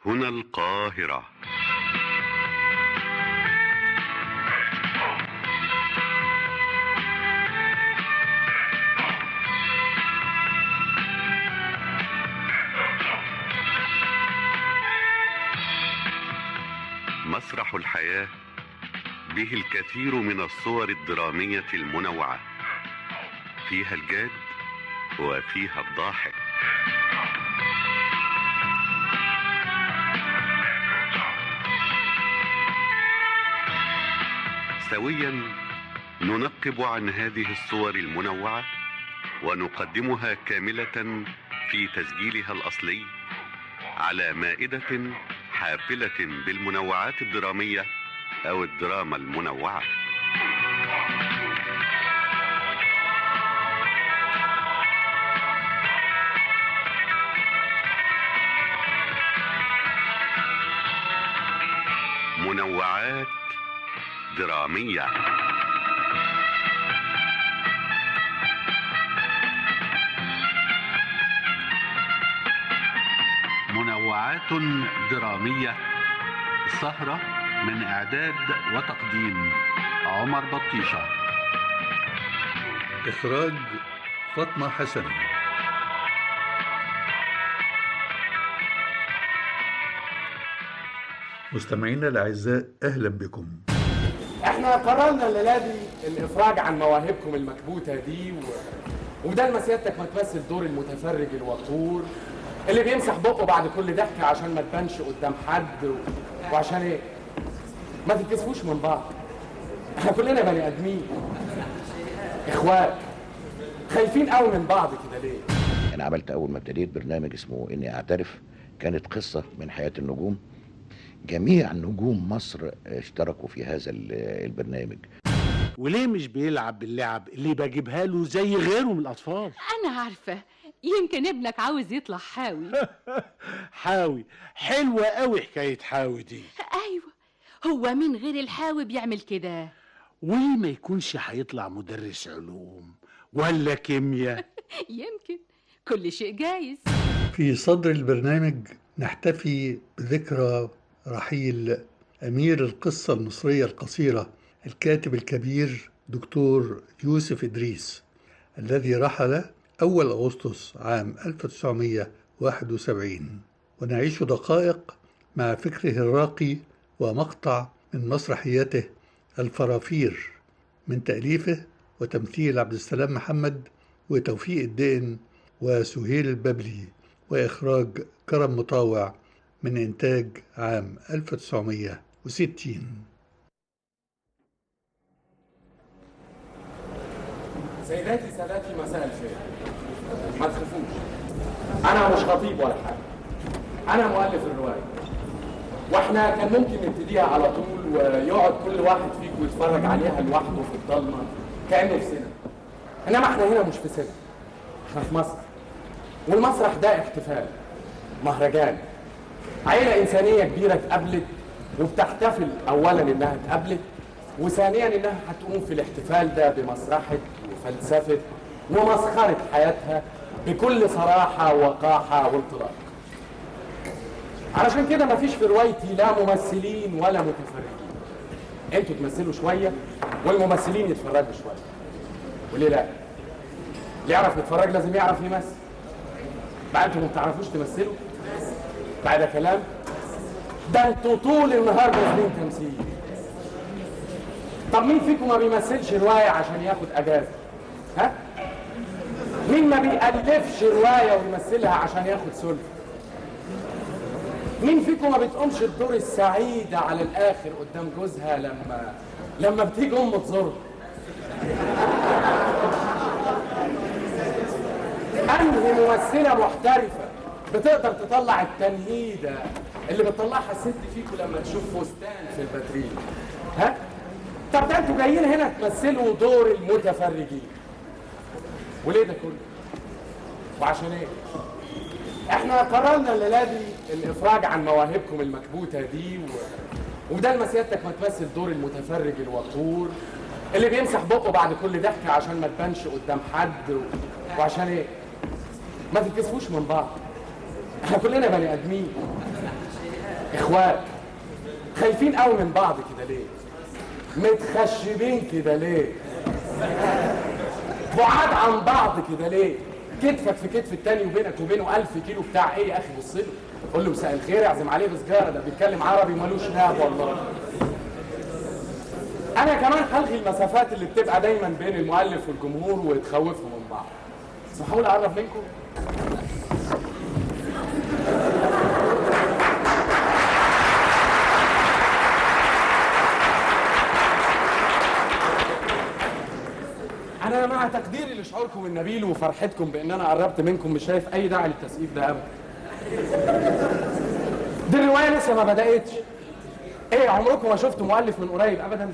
هنا القاهرة مسرح الحياة به الكثير من الصور الدرامية المنوعة فيها الجاد وفيها الضاحك سويا ننقب عن هذه الصور المنوعة ونقدمها كاملة في تسجيلها الأصلي على مائدة حافلة بالمنوعات الدرامية أو الدراما المنوعة منوعات درامية منوعات درامية سهرة من إعداد وتقديم عمر بطيشة إخراج فاطمة حسن مستمعينا الأعزاء أهلا بكم احنا قررنا الليله دي الافراج عن مواهبكم المكبوته دي و... وده لما سيادتك ما تمثل دور المتفرج الوقور اللي بيمسح بقه بعد كل ضحكه عشان ما تبانش قدام حد و... وعشان ايه؟ ما تتكسفوش من بعض احنا كلنا بني ادمين اخوات خايفين قوي من بعض كده ليه؟ انا عملت اول ما ابتديت برنامج اسمه اني اعترف كانت قصه من حياه النجوم جميع نجوم مصر اشتركوا في هذا ال- البرنامج وليه مش بيلعب باللعب اللي بجيبها له زي غيره من الاطفال أنا عارفة يمكن ابنك عاوز يطلع حاوي حاوي حلوه قوي حكايه حاوي دي أيوة هو مين غير الحاوي بيعمل كده وليه ما يكونش هيطلع مدرس علوم ولا كيمياء يمكن كل شيء جايز في صدر البرنامج نحتفي بذكرى رحيل أمير القصة المصرية القصيرة الكاتب الكبير دكتور يوسف إدريس الذي رحل أول أغسطس عام 1971 ونعيش دقائق مع فكره الراقي ومقطع من مسرحيته الفرافير من تأليفه وتمثيل عبد السلام محمد وتوفيق الدقن وسهيل الببلي وإخراج كرم مطاوع من إنتاج عام 1960 سيداتي سادتي مساء الخير ما تخافوش انا مش خطيب ولا حاجه انا مؤلف الروايه واحنا كان ممكن نبتديها على طول ويقعد كل واحد فيكم يتفرج عليها لوحده في الضلمه كانه في سينما انما احنا هنا مش في سينما احنا في مصر والمسرح ده احتفال مهرجان عيلة إنسانية كبيرة اتقابلت وبتحتفل أولا إنها اتقابلت وثانيا إنها هتقوم في الاحتفال ده بمسرحة وفلسفة ومسخرة حياتها بكل صراحة وقاحة وانطلاق علشان كده مفيش في روايتي لا ممثلين ولا متفرجين انتوا تمثلوا شوية والممثلين يتفرجوا شوية وليه لا؟ اللي يعرف يتفرج لازم يعرف يمثل بقى انتوا ما بتعرفوش تمثلوا بعد كلام ده انتوا طول النهار نازلين تمثيل طب مين فيكم ما بيمثلش رواية عشان ياخد اجازة ها مين ما بيألفش رواية ويمثلها عشان ياخد سلفة مين فيكم ما بتقومش الدور السعيدة على الآخر قدام جوزها لما لما بتيجي أم تزورها انهي ممثله محترفه بتقدر تطلع التنهيده اللي بتطلعها الست فيكم لما تشوف فستان في الباترين ها طب ده انتوا جايين هنا تمثلوا دور المتفرجين وليه ده كله وعشان ايه احنا قررنا الليله دي الافراج عن مواهبكم المكبوته دي و... وده لما سيادتك ما تمثل دور المتفرج الوقور اللي بيمسح بقه بعد كل ضحكه عشان ما تبانش قدام حد و... وعشان ايه ما تتكسفوش من بعض احنا كلنا بني ادمين اخوات خايفين قوي من بعض كده ليه متخشبين كده ليه بعاد عن بعض كده ليه كتفك في كتف التاني وبينك وبينه ألف كيلو بتاع ايه يا اخي بص له قول له مساء الخير اعزم عليه بسجاره ده بيتكلم عربي ملوش ناب والله انا كمان هلغي المسافات اللي بتبقى دايما بين المؤلف والجمهور وتخوفهم من بعض اسمحوا لي اقرب منكم انا مع تقديري لشعوركم النبيل وفرحتكم بان انا قربت منكم مش شايف اي داعي للتسقيف ده ابدا دي الروايه لسه ما بداتش ايه عمركم ما شفتوا مؤلف من قريب ابدا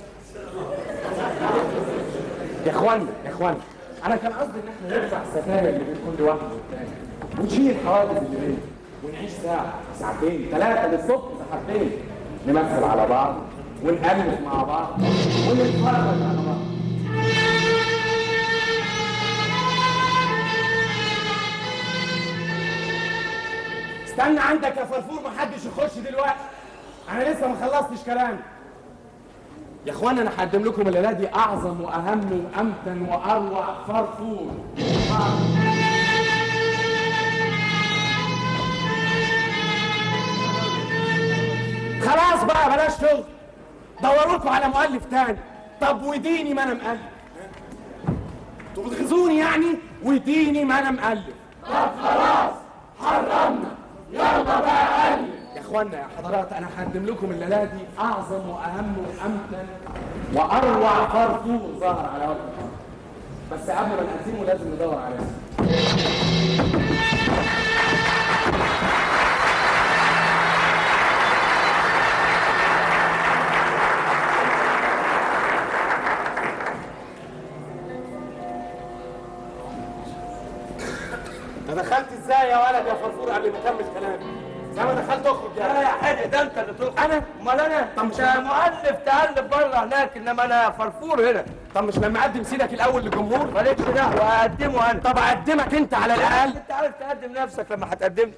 يا اخوانا يا اخوانا انا كان قصدي ان احنا نرفع الستاير اللي بين كل واحد والتاني ونشيل الحواجز اللي بيننا ونعيش ساعه ساعتين ثلاثه للصبح ساعتين نمثل على بعض ونألف مع بعض ونتفرج على بعض استنى عندك يا فرفور محدش يخش دلوقتي انا لسه ما خلصتش كلامي يا اخوانا انا هقدم لكم الليله دي اعظم واهم وامتن واروع فرفور خلاص بقى بلاش شغل دوروا لكم على مؤلف تاني طب وديني ما انا مؤلف انتوا بتغيظوني يعني وديني ما انا مؤلف يا اخوانا يا حضرات انا هقدم لكم الليله دي اعظم واهم وامتن واروع فرفور ظهر على وجه الارض بس قبل ما نقدمه لازم ندور عليه انت دخلت ازاي يا ولد يا فرفور قبل ما اكمل كلامي زي ما دخلت اخرج لا يا يا حاج ده انت اللي تخرج انا امال انا طب مش انت مؤلف تألف بره هناك انما انا فرفور هنا طب مش لما اقدم سيدك الاول للجمهور مالكش دعوه هقدمه انا طب اقدمك انت على الاقل انت عارف تقدم نفسك لما هتقدمني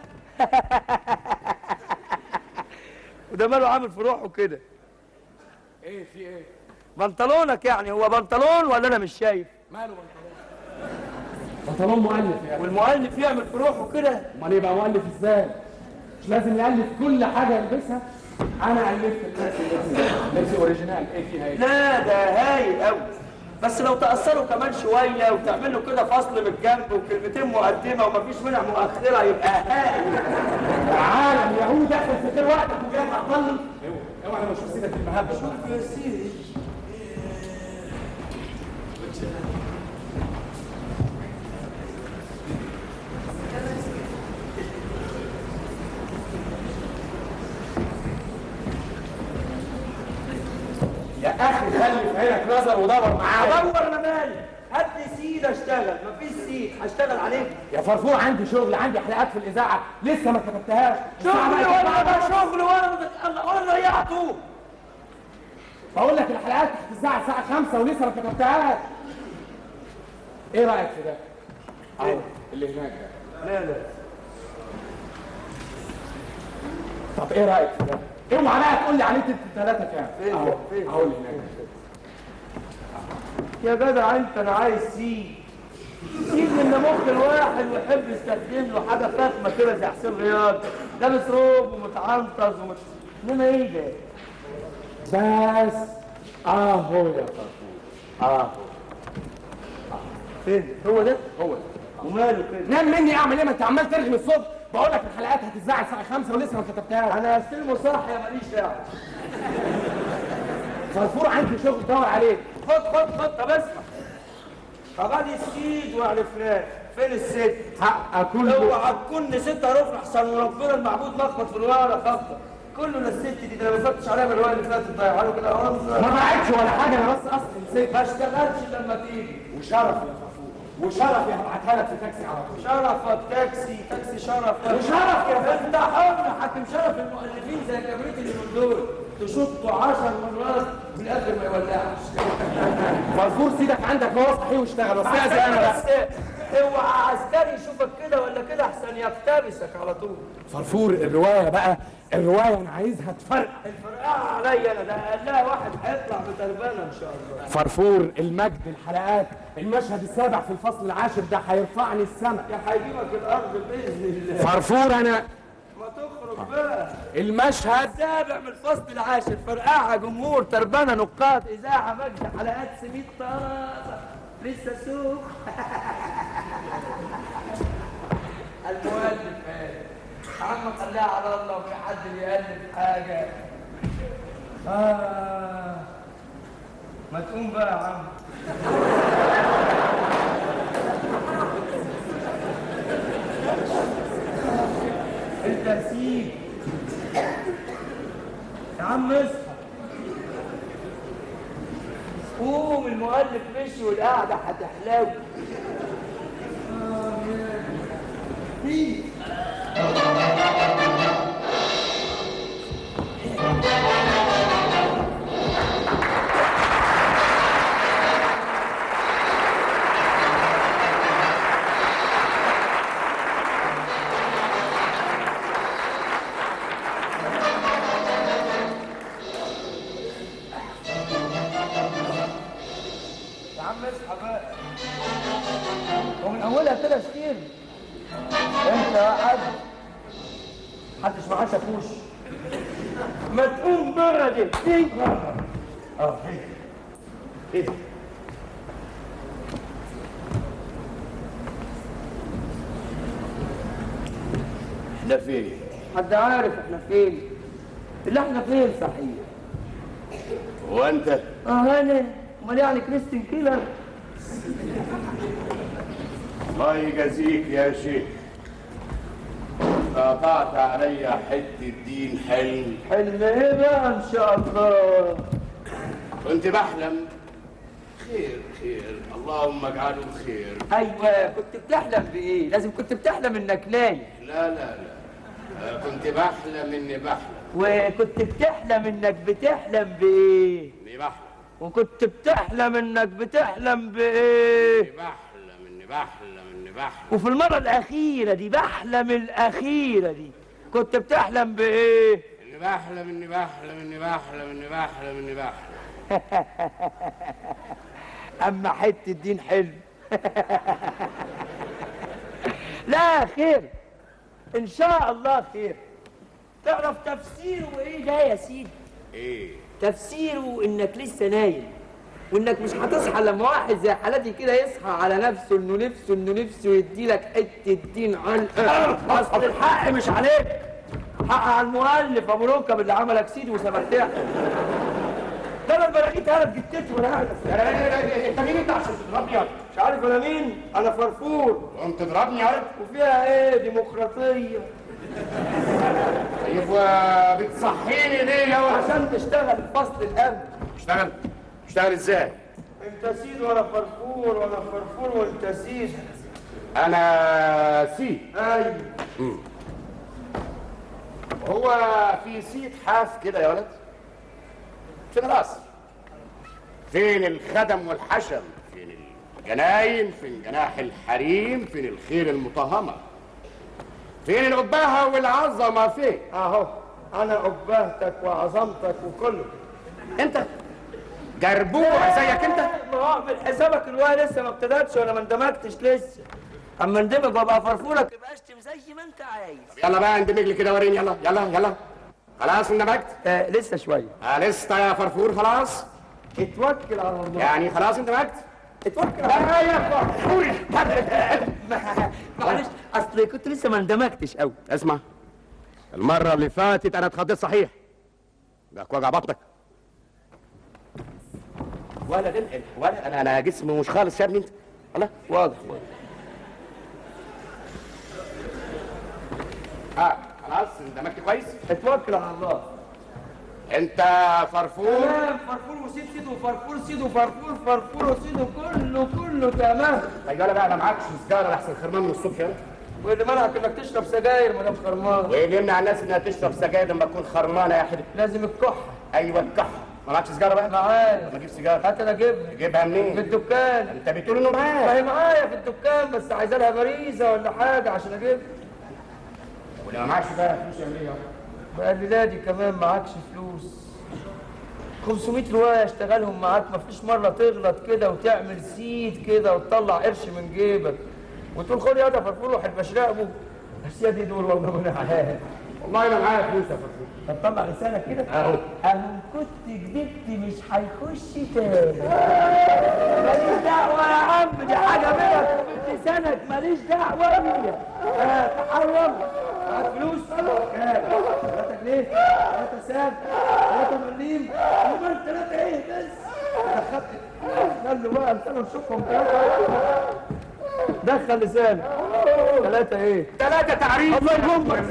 وده ماله عامل في روحه كده ايه في ايه بنطلونك يعني هو بنطلون ولا انا مش شايف ماله بنطلون بنطلون مؤلف يا اخي والمؤلف يعمل في روحه كده امال يبقى مؤلف ازاي مش لازم يالف كل حاجه يلبسها انا الفت اللبس اللبس لبس اوريجينال ايه فيها ايه لا ده هايل قوي بس لو تأثروا كمان شوية وتعملوا كده فصل من الجنب وكلمتين مقدمة ومفيش منها مؤخرة يبقى هايل عالم يهود داخل في خير وقتك وجاي تعطلني اوعى انا بشوف سيدك المهبش يا اخي خلي في عينك نظر ودور معايا ادور انا مالي هات لي سيد اشتغل مفيش سيد هشتغل عليك يا فرفور عندي شغل عندي حلقات في الاذاعه لسه ما كتبتهاش شغل ولا ده شغل ولا ده ولا ضيعته بقول لك الحلقات هتذاع الساعه 5 ولسه ما كتبتهاش ايه رايك في ده؟ اهو اللي هناك ده لا لا طب ايه رايك في ده؟ اوعى بقى تقول لي عليه ثلاثه كام؟ فين؟ اهو فين؟ اهو اللي هناك ده. يا جدع انت انا عايز سيد سيد من مخ الواحد ويحب يستخدم له حاجه فخمه كده زي حسين رياض لابس روب ومتعنطز ومت... انما ايه ده؟ بس اهو يا فرفور اهو فين؟ هو ده؟ هو ده. وماله كده؟ نام مني اعمل ايه ما انت عمال ترغي من الصبح بقول لك الحلقات هتذاع الساعه 5 ولسه ما كتبتهاش انا هستلمه صح يا ماليش دعوه فرفور عندي شغل دور عليه خد خد خد طب اسمع طب ادي السيد وعرفناه فين الست؟ حق كله اوعى تكون نسيت رفع احسن ربنا المعبود لخبط في الورقه خبطه كله للست دي ده انا ما فتش عليها من الورقه اللي فاتت ضيعها له كده ما اهو بعتش ولا حاجه انا بس اصلا نسيت ما اشتغلش لما تيجي وشرف يا فرفور وشرفي هبعتها لك في تاكسي على طول شرفك تاكسي تاكسي شرفك وشرف يا فندم. انت حر حاكم شرف المؤلفين زي كبريت اللي من دول تشطوا عشر مرات في الاخر ما يولعش فرفور سيدك عندك هو صحيح واشتغل بس انا بقى بس اوعى عسكري يشوفك كده ولا كده احسن يقتبسك على طول فرفور الروايه بقى الروايه انا عايزها تفرق الفرقعه عليا انا ده قال لها واحد هيطلع بتربانه ان شاء الله فرفور المجد الحلقات المشهد السابع في الفصل العاشر ده هيرفعني السما يا هيجيبك الارض باذن الله فرفور انا ما تخرج بقى المشهد السابع من الفصل العاشر فرقعه جمهور تربانه نقاد اذاعه مجد حلقات سميت طازه لسه سوق المؤلف قال عم خليها على الله وفي حد بيألف حاجه آه ما تقوم بقى يا عم انت سيب يا عم اصحى قوم المؤلف مشي والقعده هتحلو يا عم اصحى بقى ومن اولها كده شتير انت يا حد محدش معاه شاكوش ما تقوم بره دي دي اه ايه ده احنا فين؟ حد عارف احنا فين اللي احنا فين صحيح وانت؟ اه انا امال يعني كريستين كيلر الله يجازيك يا شيخ قطعت عليا حتة دين حلم حلم ايه بقى ان شاء الله كنت بحلم خير خير اللهم اجعله خير ايوه كنت بتحلم بايه لازم كنت بتحلم انك نايم لا لا لا آه، كنت بحلم اني بحلم وكنت بتحلم انك بتحلم بايه اني بحلم وكنت بتحلم انك بتحلم بايه اني بحلم اني بحلم اني بحلم وفي المرة الأخيرة دي بحلم الأخيرة دي كنت بتحلم بإيه؟ اني بحلم اني بحلم اني بحلم اني بحلم اني بحلم أما حتة دين حلم لا خير إن شاء الله خير تعرف تفسيره إيه ده يا سيدي؟ ايه تفسيره إنك لسه نايم وإنك مش هتصحى لما واحد زي حالتي كده يصحى على نفسه إنه نفسه إنه نفسه يديلك حتة دين علقة أصل الحق مش عليك حق على المؤلف أبو ركب اللي عملك سيدي وسبحتها ده انا البراغيث انا بجدتي وانا قاعد انت مين انت عشان تضربني يا مش عارف انا مين انا فرفور قمت تضربني يا وفيها ايه ديمقراطيه طيب وبتصحيني ليه يا ولد؟ عشان تشتغل الفصل الامن اشتغل اشتغل ازاي؟ انت سيد وانا فرفور وانا فرفور وانت سيد انا سي ايوه هو في سيد حاف كده يا ولد فين القصر فين الخدم والحشم فين الجناين فين جناح الحريم فين الخيل المطهمة فين الأبهة والعظمة فين اهو انا ابهتك وعظمتك وكله انت جربوع زيك انت ما هو اعمل حسابك الواد لسه ما ابتدتش وانا ما اندمجتش لسه اما اندمج وابقى فرفورك يبقى اشتم زي ما انت عايز يلا بقى اندمج لي كده وريني يلا يلا يلا خلاص اندمجت آه لسه شويه آه لسه يا فرفور خلاص اتوكل على الله يعني خلاص اندمجت اتوكل على الله يا فرفور معلش اصل كنت لسه ما اندمجتش قوي اسمع المرة اللي فاتت أنا اتخضيت صحيح بقى وجع بطنك ولا تنقل ولا أنا أنا جسمي مش خالص يا ابني أنت الله واضح واضح ها خلاص اندمجت كويس اتوكل على الله أنت فرفور تمام فرفور وسيد سيد وفرفور سيد وفرفور فرفور وسيد وكله كله تمام طيب يلا بقى أنا معكش سيجارة لأحسن خرمان من الصبح يلا واللي منعك انك تشرب سجاير ما دام خرمان وإيه اللي يمنع الناس إنها تشرب سجاير لما تكون خرمانة يا حبيبي لازم الكحه أيوه الكحة ما معكش سيجاره بقى معايا ما اجيب سيجاره هات انا اجيبها تجيبها في منين الدكان انت بتقول انه ما معاك هي معايا في الدكان بس عايزة لها غريزة ولا حاجة عشان اجيبها ولو ما معكش بقى فلوس يعمل ايه بقى لي نادي كمان معكش فلوس 500 رواية اشتغلهم معاك مفيش مرة تغلط كده وتعمل سيد كده وتطلع قرش من جيبك وتقول خد يا ده فرفور واحد بشرقه بس يا دي دول والله ما انا عارف والله انا معايا فلوس يا فرفور طب طلع لسانك كده اهو اهو كنت كدبت مش هيخش تاني ماليش دعوة يا عم دي حاجة بينك وبين لسانك ماليش دعوة بيا اه تحرم معاك فلوس؟ كام؟ ثلاثة جنيه؟ ثلاثة سام؟ ثلاثة مليم؟ امال ثلاثة ايه بس؟ دخلت خلوا بقى لسانه نشوفهم ثلاثة دخل لسانك ثلاثة ايه؟ ثلاثة تعريف الله يرحمك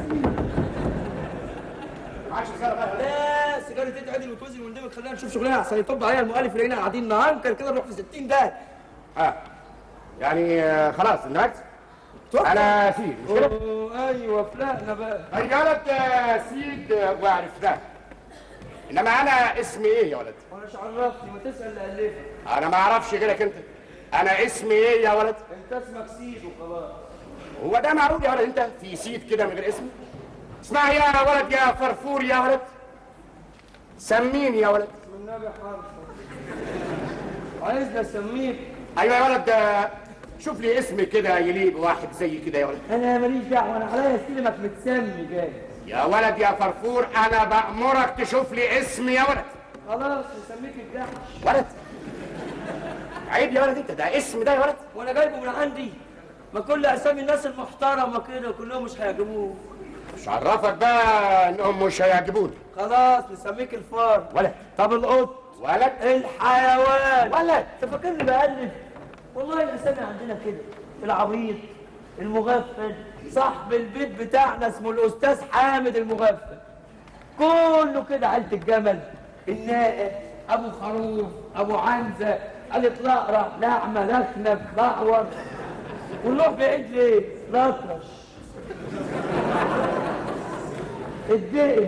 معكش سيجاره بقى لا سيجاره تتعدل وتوزن وندمج خلينا نشوف شغلنا احسن يطب عليها المؤلف لقينا قاعدين نهنكر كده نروح في 60 ده اه يعني آه، خلاص اندمجت انا سيد مش كده أوه، ايوه فلقنا بقى رجالة آه، سيد آه، وعرفتها انما انا اسمي ايه يا ولد وانا مش عرفني ما تسال اللي الفك انا ما اعرفش غيرك انت انا اسمي ايه يا ولد انت اسمك سيد وخلاص هو ده معروف يا ولد انت في سيد كده من غير اسم اسمع يا ولد يا فرفور يا ولد سميني يا ولد والنبي حرصك عايزني اسميك ايوه يا ولد آه، شوف لي اسم كده يليق بواحد زي كده يا ولد انا ماليش دعوه انا عليا استلمك متسمي جاي يا ولد يا فرفور انا بأمرك تشوف لي اسم يا ولد خلاص نسميك الجحش ولد عيب يا ولد انت ده اسم ده يا ولد وانا جايبه من عندي ما كل اسامي الناس المحترمه كده كلهم مش هيعجبوك مش عرفك بقى انهم مش هيعجبوني خلاص نسميك الفار ولد طب القط ولد الحيوان ولد انت فاكرني بألف والله الاسامي عندنا كده العبيط المغفل صاحب البيت بتاعنا اسمه الاستاذ حامد المغفل كله كده عيلة الجمل النائب ابو خروف ابو عنزه قالت اقرا لعمه لخنف لعور ونروح بعيد ليه؟ الاطرش الدقن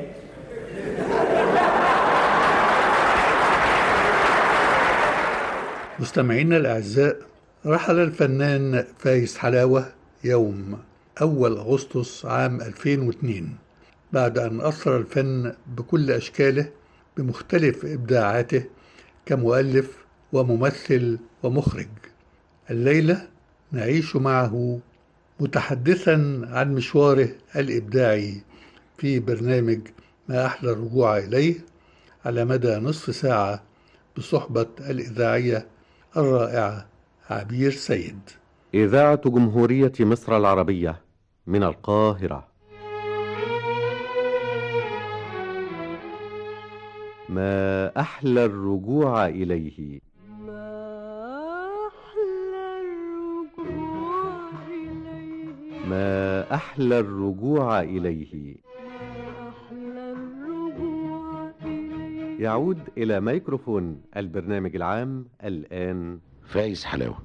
مستمعينا الأعزاء رحل الفنان فايز حلاوة يوم أول أغسطس عام 2002 بعد أن أثر الفن بكل أشكاله بمختلف إبداعاته كمؤلف وممثل ومخرج الليلة نعيش معه متحدثا عن مشواره الإبداعي في برنامج ما أحلى الرجوع إليه على مدى نصف ساعة بصحبة الإذاعية الرائعة عبير سيد إذاعة جمهورية مصر العربية من القاهرة ما أحلى الرجوع إليه ما أحلى الرجوع إليه يعود إلى ميكروفون البرنامج العام الآن فايز حلاوه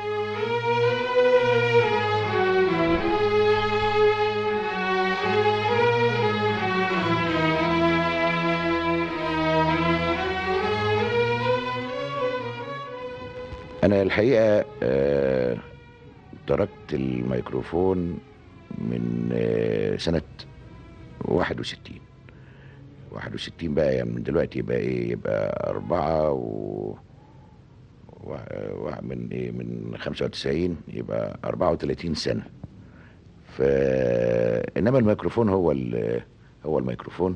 انا الحقيقه آه، تركت الميكروفون من آه، سنه 61 61 بقى يعني من دلوقتي يبقى ايه يبقى أربعة و... و... و... من ايه من 95 يبقى 34 سنة ف انما الميكروفون هو ال... هو الميكروفون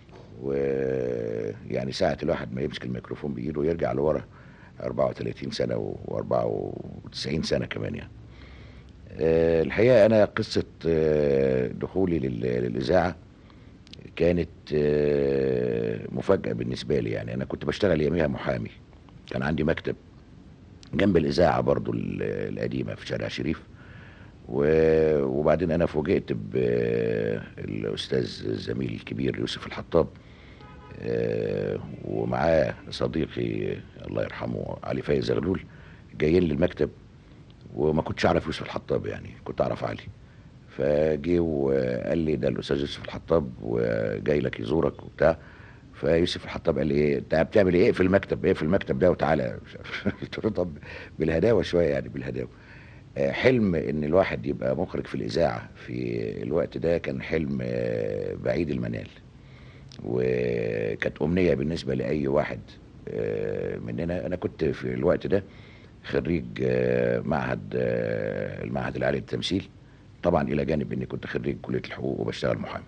ويعني ساعة الواحد ما يمسك الميكروفون بإيده يرجع لورا 34 سنة و94 سنة كمان يعني آه، الحقيقة أنا قصة آه، دخولي لل- للإذاعة كانت آه، مفاجأة بالنسبة لي يعني أنا كنت بشتغل يوميها محامي كان عندي مكتب جنب الإذاعة برضو ال- القديمة في شارع شريف و- وبعدين أنا فوجئت بالأستاذ الزميل الكبير يوسف الحطاب آه، ومعاه صديقي الله يرحمه علي فايز زغلول جايين للمكتب وما كنتش اعرف يوسف الحطاب يعني كنت اعرف علي فجه وقال لي ده الاستاذ يوسف الحطاب وجاي لك يزورك وبتاع فيوسف الحطاب قال لي ايه انت بتعمل ايه في المكتب ايه في المكتب ده وتعالى مش عارف. قلت له طب بالهداوه شويه يعني بالهداوه آه، حلم ان الواحد يبقى مخرج في الاذاعه في الوقت ده كان حلم آه، بعيد المنال وكانت امنيه بالنسبه لاي واحد آه، مننا انا كنت في الوقت ده خريج آه، معهد آه، المعهد العالي للتمثيل طبعا الى جانب اني كنت خريج كليه الحقوق وبشتغل محامي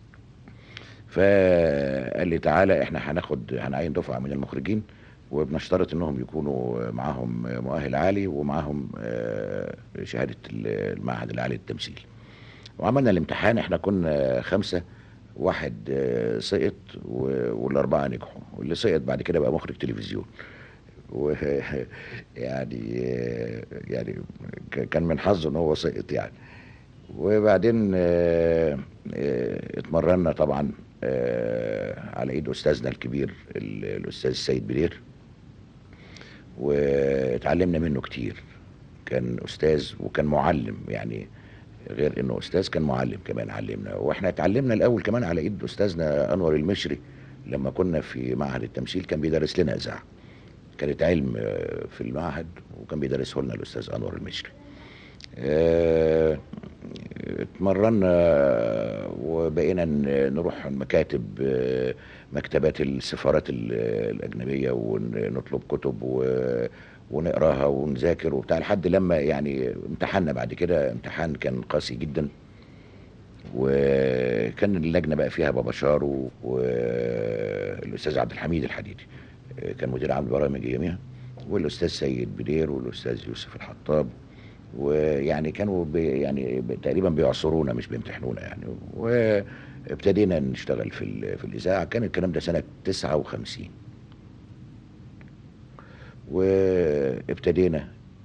فقال لي تعالى احنا هناخد هنعين دفعه من المخرجين وبنشترط انهم يكونوا معاهم مؤهل عالي ومعاهم آه، شهاده المعهد العالي للتمثيل وعملنا الامتحان احنا كنا خمسه واحد آه، سقط و- والاربعه نجحوا واللي سقط بعد كده بقى مخرج تلفزيون و يعني آه، يعني ك- كان من حظه ان هو سقط يعني وبعدين آه، آه، اتمرنا طبعا آه، على ايد استاذنا الكبير ال- الاستاذ السيد بدير واتعلمنا منه كتير كان استاذ وكان معلم يعني غير انه استاذ كان معلم كمان علمنا واحنا اتعلمنا الاول كمان على ايد استاذنا انور المشري لما كنا في معهد التمثيل كان بيدرس لنا اذاعه كانت علم آه، في المعهد وكان بيدرسه لنا الاستاذ انور المشري آه، اتمرنا وبقينا ن- نروح مكاتب آه، مكتبات السفارات ال- الأجنبية ونطلب كتب و- ونقراها ونذاكر وبتاع لحد لما يعني امتحنا بعد كده امتحان كان قاسي جدا وكان اللجنة بقى فيها بابا شارو والأستاذ عبد الحميد الحديدي آه، كان مدير عام البرامج اياميها والأستاذ سيد بدير والأستاذ يوسف الحطاب ويعني كانوا بي يعني ب- تقريبا بيعصرونا مش بيمتحنونا يعني وابتدينا نشتغل في ال- في الاذاعه كان الكلام ده سنه 59 وابتدينا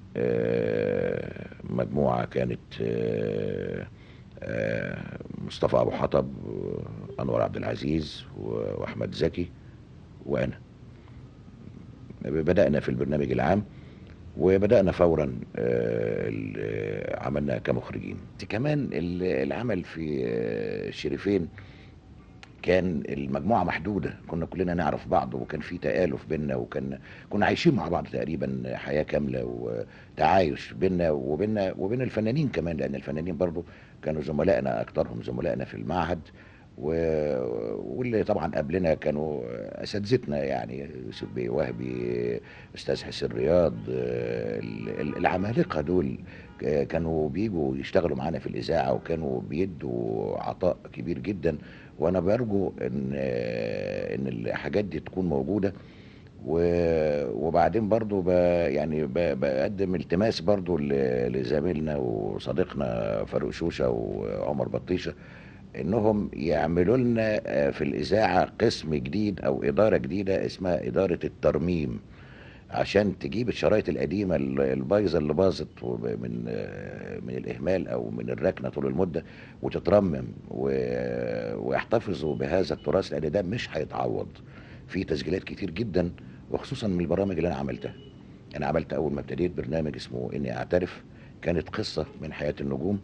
آه، مجموعه كانت آه، آه، مصطفى ابو حطب وانور عبد العزيز و- واحمد زكي وانا بدانا في البرنامج العام وبدأنا فورا آه، ال- آه، عملنا كمخرجين كمان ال- العمل في آه، الشريفين كان المجموعة محدودة كنا كلنا نعرف بعض وكان في تآلف بينا وكان كنا عايشين مع بعض تقريبا حياة كاملة وتعايش بينا وبينا وبين الفنانين كمان لأن الفنانين برضو كانوا زملائنا أكثرهم زملائنا في المعهد و... واللي طبعا قبلنا كانوا اساتذتنا يعني يوسف بيه وهبي استاذ حسين رياض آه، ال- ال- العمالقه دول ك- كانوا بيجوا يشتغلوا معانا في الاذاعه وكانوا بيدوا عطاء كبير جدا وانا برجو ان آه، ان الحاجات دي تكون موجوده و- وبعدين برضو ب يعني ب- بقدم التماس برضو ل- لزميلنا وصديقنا فاروق شوشه وعمر بطيشه انهم يعملوا لنا آه، في الاذاعه قسم جديد او اداره جديده اسمها اداره الترميم عشان تجيب الشرايط القديمه ال- البايظه اللي باظت وب- من آه، من الاهمال او من الركنه طول المده وتترمم و- ويحتفظوا بهذا التراث لان ده مش هيتعوض في تسجيلات كتير جدا وخصوصا من البرامج اللي انا عملتها انا عملت اول ما ابتديت برنامج اسمه اني اعترف كانت قصه من حياه النجوم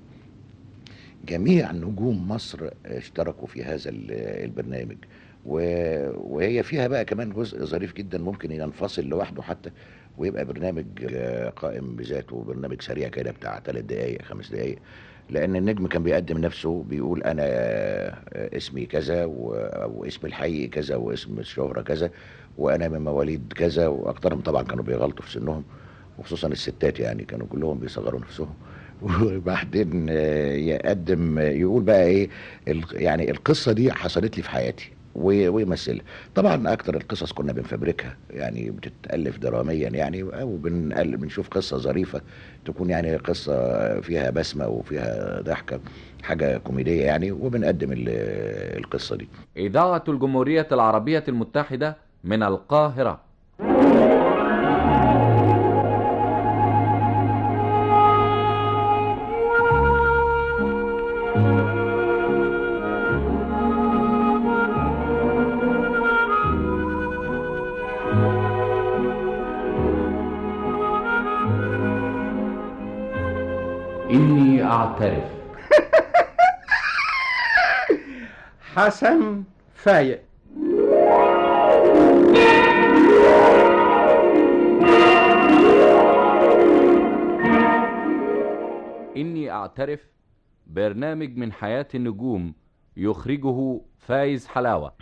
جميع نجوم مصر اشتركوا في هذا ال- البرنامج و- وهي فيها بقى كمان جزء ظريف جدا ممكن ينفصل لوحده حتى ويبقى برنامج آه، قائم بذاته برنامج سريع كده بتاع ثلاث دقايق خمس دقايق لان النجم كان بيقدم نفسه بيقول انا آه، اسمي كذا و- واسمي الحقيقي كذا واسم الشهرة كذا وانا من مواليد كذا واكثرهم طبعا كانوا بيغلطوا في سنهم وخصوصا الستات يعني كانوا كلهم بيصغروا نفسهم وبعدين آه، يقدم يقول بقى ايه ال- يعني القصه دي حصلت لي في حياتي و- ويمثلها طبعا اكتر القصص كنا بنفبركها يعني بتتالف دراميا يعني او بنقل بنشوف قصه ظريفه تكون يعني قصه فيها بسمه وفيها ضحكه حاجه كوميديه يعني وبنقدم ال- القصه دي إذاعة الجمهورية العربية المتحدة من القاهرة إني أعترف حسن فايق إني أعترف برنامج من حياة النجوم يخرجه فايز حلاوة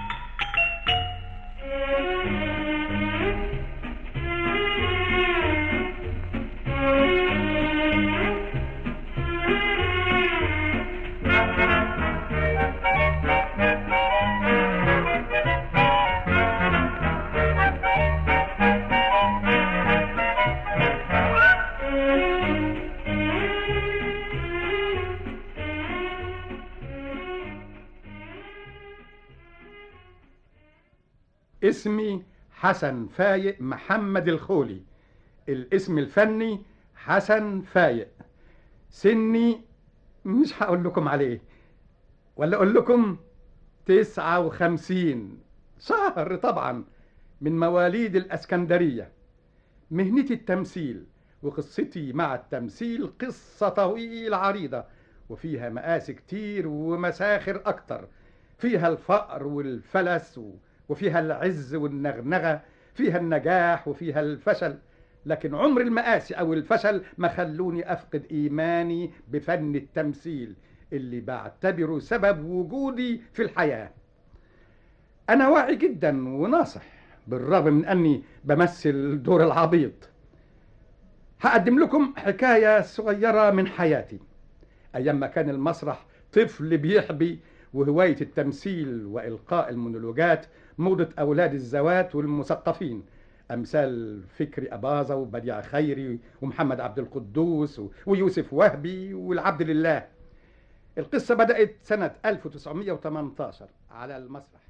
اسمي حسن فايق محمد الخولي الاسم الفني حسن فايق سني مش هقول لكم عليه ولا اقول لكم تسعة وخمسين شهر طبعا من مواليد الاسكندرية مهنتي التمثيل وقصتي مع التمثيل قصة طويلة عريضة وفيها مآسي كتير ومساخر أكتر فيها الفقر والفلس و... وفيها العز والنغنغة فيها النجاح وفيها الفشل لكن عمر المآسي أو الفشل ما خلوني أفقد إيماني بفن التمثيل اللي بعتبره سبب وجودي في الحياة أنا واعي جدا وناصح بالرغم من أني بمثل دور العبيط هقدم لكم حكاية صغيرة من حياتي أيام ما كان المسرح طفل بيحبي وهواية التمثيل وإلقاء المونولوجات موضة أولاد الزوات والمثقفين أمثال فكري أباظة وبديع خيري ومحمد عبد القدوس ويوسف وهبي والعبد لله القصة بدأت سنة 1918 على المسرح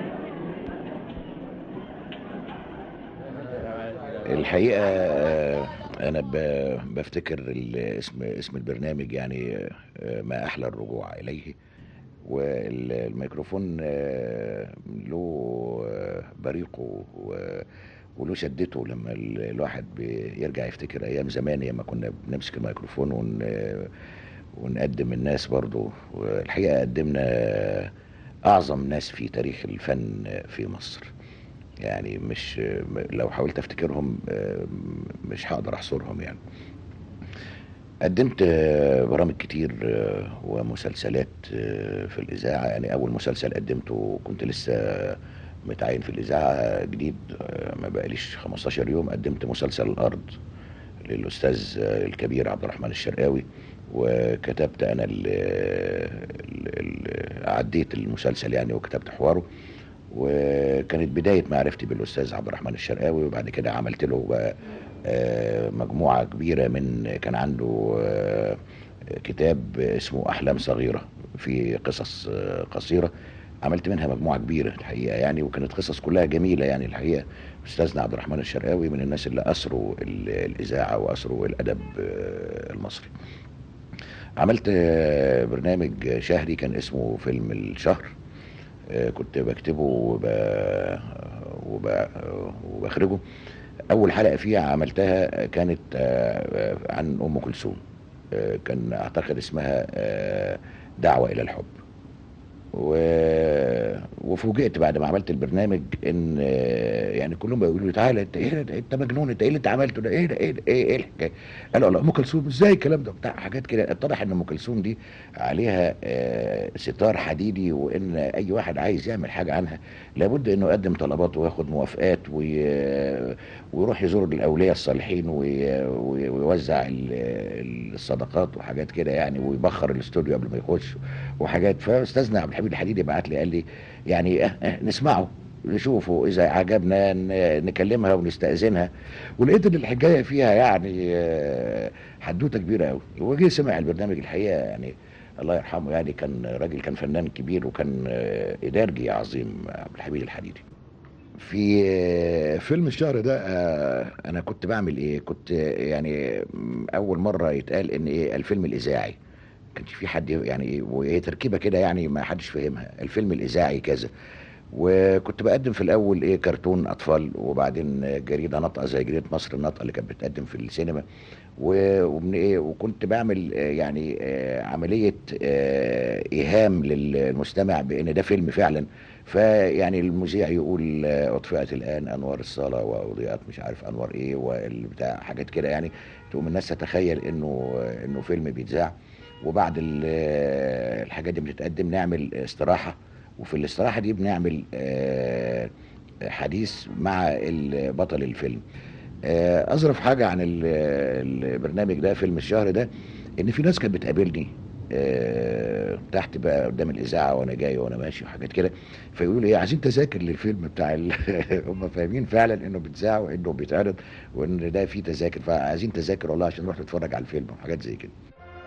الحقيقة آه، أنا ب- بفتكر ال- اسم اسم البرنامج يعني آه، ما أحلى الرجوع إليه والميكروفون آه، له آه، بريقه و- وله شدته لما ال- الواحد بيرجع يفتكر أيام زمان لما كنا بنمسك الميكروفون ون ونقدم الناس برضو والحقيقة قدمنا أعظم ناس في تاريخ الفن في مصر يعني مش لو حاولت افتكرهم آه، مش هقدر احصرهم يعني قدمت آه، برامج كتير آه، ومسلسلات آه، في الإذاعة يعني أول مسلسل قدمته كنت لسه متعين في الإذاعة جديد آه، ما بقاليش 15 يوم قدمت مسلسل الأرض للأستاذ آه، الكبير عبد الرحمن الشرقاوي وكتبت أنا ال ال- ال- عديت المسلسل يعني وكتبت حواره وكانت بداية معرفتي بالأستاذ عبد الرحمن الشرقاوي وبعد كده عملت له بقى آه، مجموعة كبيرة من كان عنده آه، كتاب اسمه أحلام صغيرة في قصص آه، قصيرة عملت منها مجموعة كبيرة الحقيقة يعني وكانت قصص كلها جميلة يعني الحقيقة أستاذنا عبد الرحمن الشرقاوي من الناس اللي أسروا ال- الإذاعة وأسروا الأدب آه، المصري عملت آه، برنامج شهري كان اسمه فيلم الشهر آه، كنت بكتبه وب... وب... وبخرجه اول حلقه فيها عملتها كانت آه، عن ام كلثوم آه، كان اعتقد اسمها آه، دعوه الى الحب و... وفوجئت بعد ما عملت البرنامج ان آه، يعني كلهم بيقولوا لي تعالى انت ايه ده؟ انت مجنون انت ايه اللي انت عملته ده ايه ده ايه ده ايه, إيه الحكايه قالوا الله ام كلثوم ازاي الكلام ده بتاع حاجات كده اتضح ان ام كلثوم دي عليها آه، ستار حديدي وان اي واحد عايز يعمل حاجه عنها لابد انه يقدم طلبات وياخد موافقات وي... ويروح يزور الاولياء الصالحين وي... وي- ويوزع ال- الصدقات وحاجات كده يعني ويبخر الاستوديو قبل ما يخش وحاجات فاستاذنا عبد الحميد الحديدي بعت لي قال لي يعني اه اه نسمعه نشوفه اذا عجبنا ن- نكلمها ونستاذنها ولقيت ان الحكايه فيها يعني اه، حدوته كبيره قوي وجي سمع البرنامج الحقيقه يعني الله يرحمه يعني كان راجل كان فنان كبير وكان اه، ادارجي عظيم عبد الحميد الحديدي في آه، فيلم الشهر ده آه، انا كنت بعمل ايه كنت آه، يعني م، اول مره يتقال ان ايه الفيلم الاذاعي كانش في حد يعني وهي تركيبه كده يعني ما حدش فاهمها الفيلم الاذاعي كذا وكنت بقدم في الاول ايه كرتون اطفال وبعدين جريده نطقه زي جريده مصر النطقه اللي كانت بتقدم في السينما و- ومن ايه وكنت بعمل آه، يعني آه، عمليه آه، ايهام للمستمع بان ده فيلم فعلا فيعني المذيع يقول آه، اطفئت الان انوار الصاله واضيئت مش عارف انوار ايه والبتاع حاجات كده يعني تقوم الناس تتخيل انه انه فيلم بيتذاع وبعد ال- آه، الحاجات دي بتتقدم نعمل استراحه وفي الاستراحه دي بنعمل آه، حديث مع ال- بطل الفيلم آه، اظرف حاجه عن ال- البرنامج ده فيلم الشهر ده ان في ناس كانت بتقابلني آه، تحت بقى قدام الاذاعه وانا جاي وانا ماشي وحاجات كده فيقولوا لي ايه عايزين تذاكر للفيلم بتاع ال... هم فاهمين فعلا انه بيتذاع وانه بيتعرض وان ده فيه تذاكر فعايزين تذاكر والله عشان نروح نتفرج على الفيلم وحاجات زي كده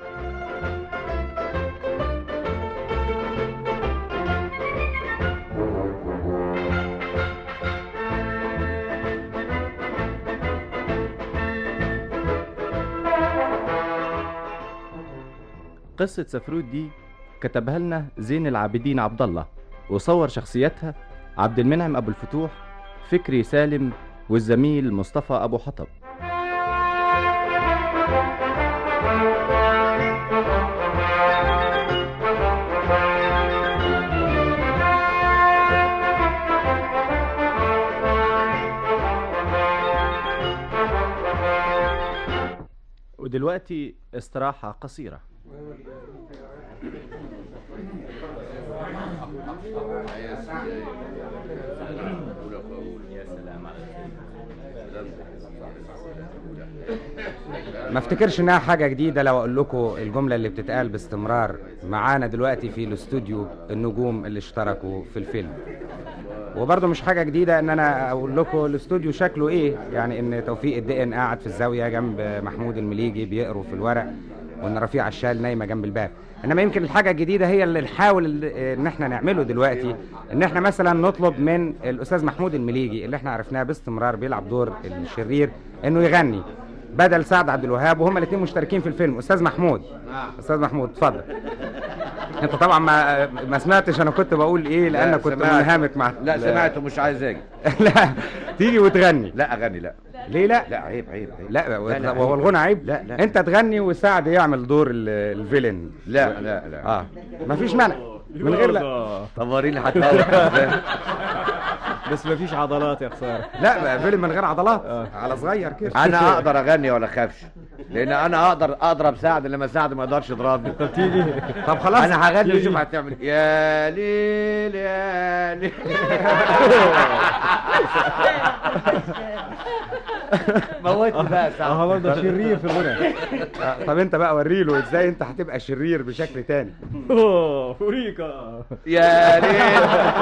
قصة سفرود دي كتبها لنا زين العابدين عبد الله وصور شخصيتها عبد المنعم أبو الفتوح فكري سالم والزميل مصطفى أبو حطب ودلوقتي استراحة قصيرة ما افتكرش انها حاجه جديده لو اقول لكم الجمله اللي بتتقال باستمرار معانا دلوقتي في الاستوديو النجوم اللي اشتركوا في الفيلم وبرضه مش حاجه جديده ان انا اقول لكم الاستوديو شكله ايه يعني ان توفيق الدقن قاعد في الزاويه جنب محمود المليجي بيقروا في الورق وان رفيع عشال نايمه جنب الباب انما يمكن الحاجه الجديده هي اللي نحاول ال- ان احنا نعمله دلوقتي ان احنا مثلا نطلب من الاستاذ محمود المليجي اللي احنا عرفناه باستمرار بيلعب دور الشرير انه يغني بدل سعد عبد الوهاب وهما الاثنين مشتركين في الفيلم استاذ محمود استاذ محمود اتفضل انت طبعا ما ما سمعتش انا كنت بقول ايه لان لا، كنت سمعت. منهمك مع لا سمعت ومش عايز اجي لا تيجي وتغني لا اغني لا ليه لا لا عيب عيب عيب لا, لا، لا، وهو عيب. الغنى عيب لا لا انت تغني وسعد يعمل دور ال- الفيلن لا لا لا اه مفيش مانع من غير لا طب وريني حتى بس مفيش عضلات يا خسارة لا بقى فيلم من غير عضلات على صغير كده انا اقدر اغني ولا اخافش لان انا اقدر اضرب سعد لما سعد ما يقدرش يضربني طب تيجي طب خلاص انا هغني تيجي. وشوف هتعمل إيه. يا ليل يا ليل موتني بقى يا سعد اه برضه شرير في الغنى آه، طب انت بقى وريله ازاي انت هتبقى شرير بشكل تاني اوه فوريكا يا ليل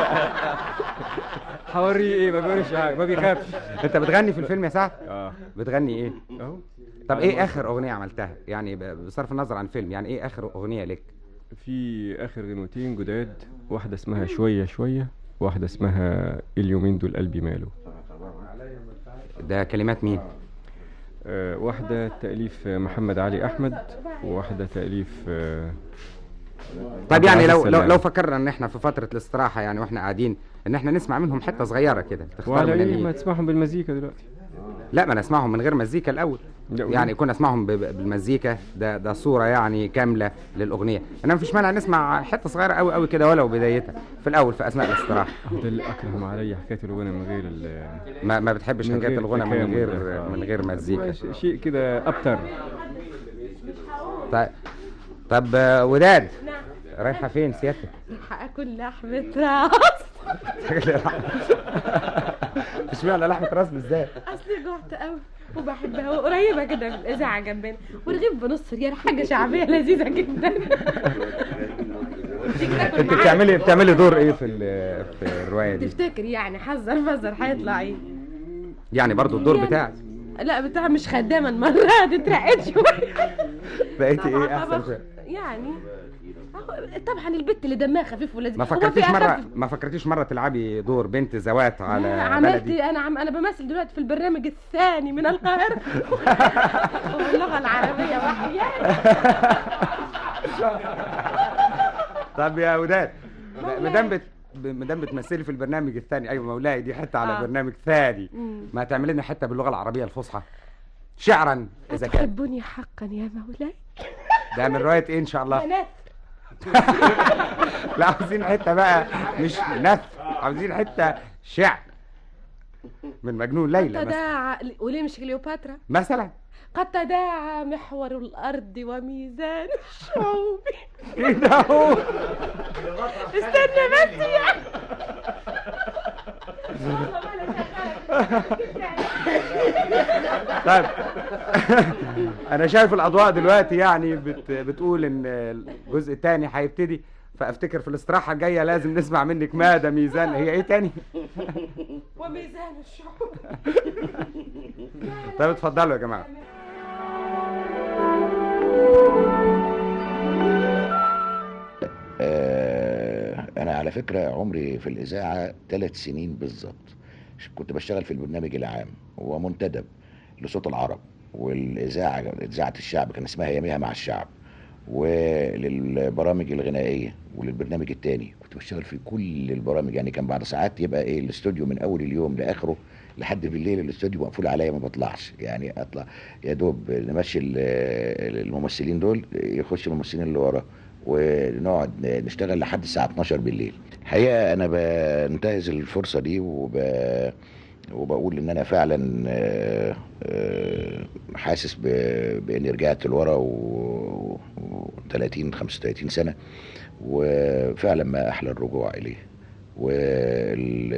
هوريه ايه ما بيقولش حاجه ما بيخافش انت بتغني في الفيلم يا سعد اه بتغني ايه اهو طب ايه اخر اغنيه عملتها يعني ب- بصرف النظر عن الفيلم يعني ايه اخر اغنيه لك في اخر غنوتين جداد واحده اسمها شويه شويه واحده اسمها اليومين دول قلبي ماله ده كلمات مين آه واحده تاليف محمد علي احمد وواحده تاليف آه طيب عبد يعني العزيز لو لو سلام. لو فكرنا ان احنا في فتره الاستراحه يعني واحنا قاعدين ان احنا نسمع منهم حته صغيره كده تختار وعلى من ايه ال- ما تسمعهم بالمزيكا دلوقتي لا ما نسمعهم من غير مزيكا الاول لا، يعني كنا نسمعهم ب- ب- بالمزيكا ده ده صوره يعني كامله للاغنيه انما مفيش مانع نسمع حته صغيره قوي قوي كده ولو بدايتها في الاول في اثناء الاستراحه ده اللي اكرم عليا حكايه الغنى من غير ال ما, ما بتحبش من حكايه غير الغنى من تكامل غير ده. آه. من غير مزيكا ش- شيء كده ابتر طيب طب آه، وداد رايحه فين سيادتك هاكل لحمة راس اشمعنى لحمه راس بالذات اصلي جوعت قوي وبحبها وقريبة كده من الإذاعة جنبنا ورغيف بنص ريال حاجة شعبية لذيذة جدا انت بتعملي بتعملي دور ايه في ال- في الروايه دي تفتكر يعني حذر فذر هيطلع ايه يعني برضو الدور يعني- بتاعك لا بتاع مش خدامة المرة دي اترقيت شوية بقيتي طبعاً ايه احسن طبعاً. شويه يعني أهو طبعا البت اللي دمها خفيف ولذيذ ما هو في فكرتيش مره أخف؟ ما فكرتيش مره تلعبي دور بنت زوات على عملت بلدي انا عم انا بمثل دلوقتي في البرنامج الثاني من القاهره واللغه العربيه وحياه طب يا وداد ما دام بت... ب- ما دام بتمثلي في البرنامج الثاني ايوه مولاي دي حته على آه. برنامج ثاني مم. ما تعمل لنا حته باللغه العربيه الفصحى شعرا اذا كان تحبني حقا يا مولاي ده من روايه ايه ان شاء الله بنات لا عاوزين حته بقى مش نثر عاوزين حته شعر من مجنون ليلى مثلا تداعى وليه مش كليوباترا مثلا قد تداعى محور الأرض وميزان الشعوب كده اهو استنى بس يا طيب انا شايف الاضواء دلوقتي يعني بت بتقول ان الجزء الثاني هيبتدي فافتكر في الاستراحه الجايه لازم نسمع منك ماذا ميزان هي ايه تاني وميزان الشعوب طيب اتفضلوا يا جماعه آه، انا على فكره عمري في الاذاعه ثلاث سنين بالظبط كنت بشتغل في البرنامج العام ومنتدب لصوت العرب والاذاعه اذاعه الشعب كان اسمها يوميها مع الشعب وللبرامج الغنائيه وللبرنامج التاني كنت بشتغل في كل البرامج يعني كان بعد ساعات يبقى ايه الاستوديو من اول اليوم لاخره لحد بالليل الاستوديو مقفول عليا ما بطلعش يعني اطلع يا دوب نمشي ال- الممثلين دول يخش الممثلين اللي ورا ونقعد نشتغل لحد الساعه 12 بالليل الحقيقه انا بنتهز الفرصه دي وب وبقول ان انا فعلا آه، آه، حاسس ب- باني رجعت لورا و 30 35 سنه وفعلا ما احلى الرجوع اليه وال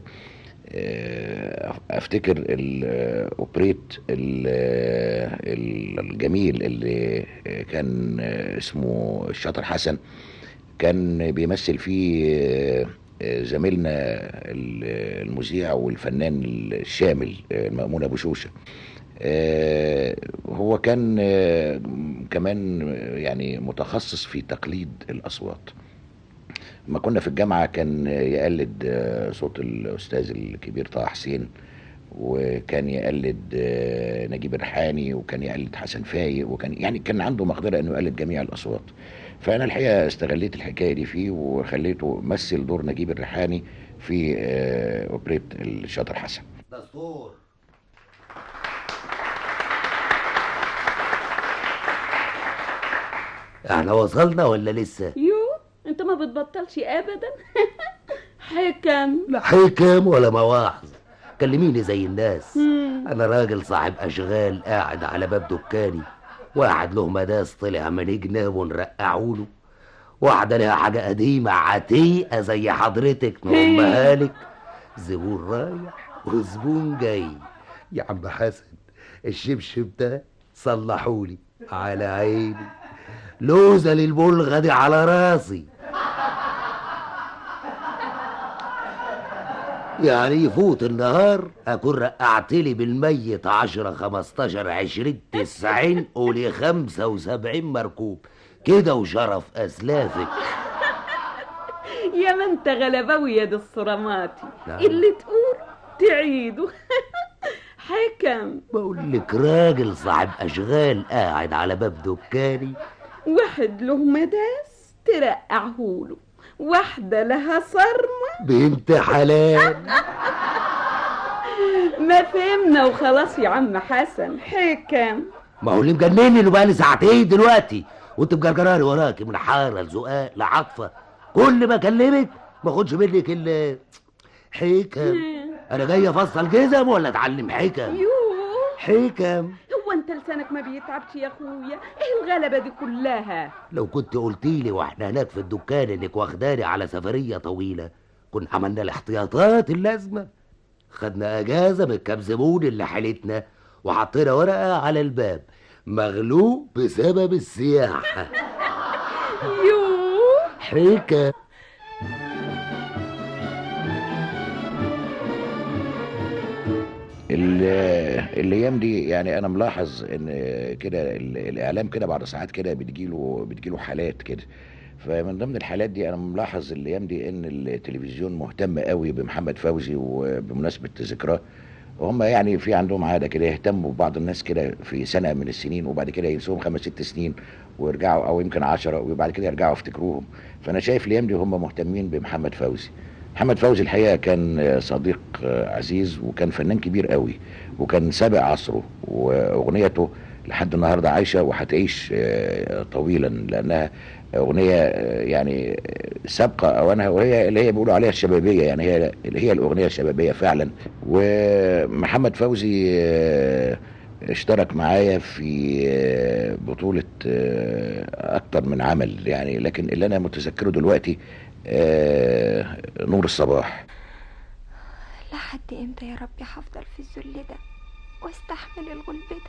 آه، افتكر الاوبريت ال- الجميل اللي كان اسمه الشاطر حسن كان بيمثل فيه آه، زميلنا ال- المذيع والفنان الشامل آه، مأمون ابو شوشه آه، هو كان آه، كمان يعني متخصص في تقليد الاصوات لما كنا في الجامعه كان يقلد آه، صوت الاستاذ الكبير طه حسين وكان يقلد آه، نجيب الريحاني وكان يقلد حسن فايق وكان يعني كان عنده مقدره انه يقلد جميع الاصوات فانا الحقيقه استغليت الحكايه دي فيه وخليته مثل دور نجيب الريحاني في آه، اوبريت الشاطر حسن دستور احنا وصلنا ولا لسه؟ يو انت ما بتبطلش ابدا حكم لا حكم ولا مواعظ كلميني زي الناس مم. انا راجل صاحب اشغال قاعد على باب دكاني واحد له مداس طلع من جنابه نرقعوله واحدة لها حاجة قديمة عتيقة زي حضرتك نرمها لك زبون رايح وزبون جاي يا عم حسن الشبشب ده صلحولي على عيني لوزة للبلغة دي على راسي يعني يفوت النهار اكون رقعت لي بالميت عشرة خمستاشر عشرين تسعين قولي خمسة وسبعين مركوب كده وشرف اسلافك يا ما انت غلباوي يا دي الصراماتي نعم. اللي تقول تعيده حكم بقول لك راجل صاحب اشغال قاعد على باب دكاني واحد له مداس ترقعهوله واحدة لها صرمة بنت حلال ما فهمنا وخلاص يا عم حسن حكم ما هو اللي مجنني انه بقالي ساعتين دلوقتي وانت مجرجراني وراكي من حاره لزقاق لعطفه كل ما اكلمك ما اخدش منك الا حكم انا جاي افصل جزم ولا اتعلم حكم يوه حكم هو انت لسانك ما بيتعبش يا اخويا ايه الغلبة دي كلها لو كنت قلتي لي واحنا هناك في الدكان انك واخداني على سفريه طويله كنا عملنا الاحتياطات اللازمه خدنا اجازه من كام زبون اللي حالتنا وحطينا ورقه على الباب مغلوب بسبب السياحه يوه حكم ال- الايام دي يعني انا ملاحظ ان كده ال- الاعلام كده بعد ساعات كده بتجيله بتجيله حالات كده فمن ضمن الحالات دي انا ملاحظ الايام دي ان التلفزيون مهتم قوي بمحمد فوزي وبمناسبه ذكراه وهم يعني في عندهم عاده كده يهتموا ببعض الناس كده في سنه من السنين وبعد كده ينسوهم خمس ست سنين ويرجعوا او يمكن عشرة وبعد كده يرجعوا يفتكروهم فانا شايف الايام دي هم مهتمين بمحمد فوزي محمد فوزي الحقيقه كان آه، صديق آه، عزيز وكان فنان كبير قوي وكان سابق عصره واغنيته لحد النهارده عايشه وهتعيش آه، طويلا لانها اغنيه آه، يعني آه، سابقه اوانها وهي اللي هي بيقولوا عليها الشبابيه يعني هي اللي هي الاغنيه الشبابيه فعلا ومحمد فوزي آه، اشترك معايا في آه، بطولة آه، أكتر من عمل يعني لكن اللي أنا متذكره دلوقتي آه، نور الصباح لحد امتى يا ربي هفضل في الذل ده واستحمل الغلب ده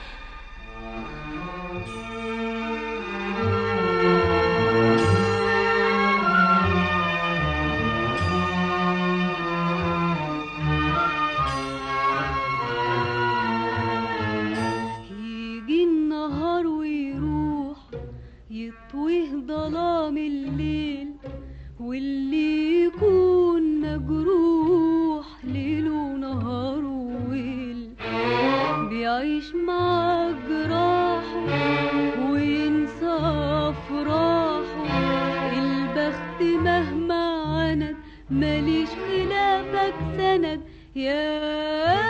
يجي النهار ويروح يطويه ظلام الليل واللي يكون مجروح ليله ونهاره ويل بيعيش مع جراحه وينسى أفراحه البخت مهما عند ماليش خلافك سند يا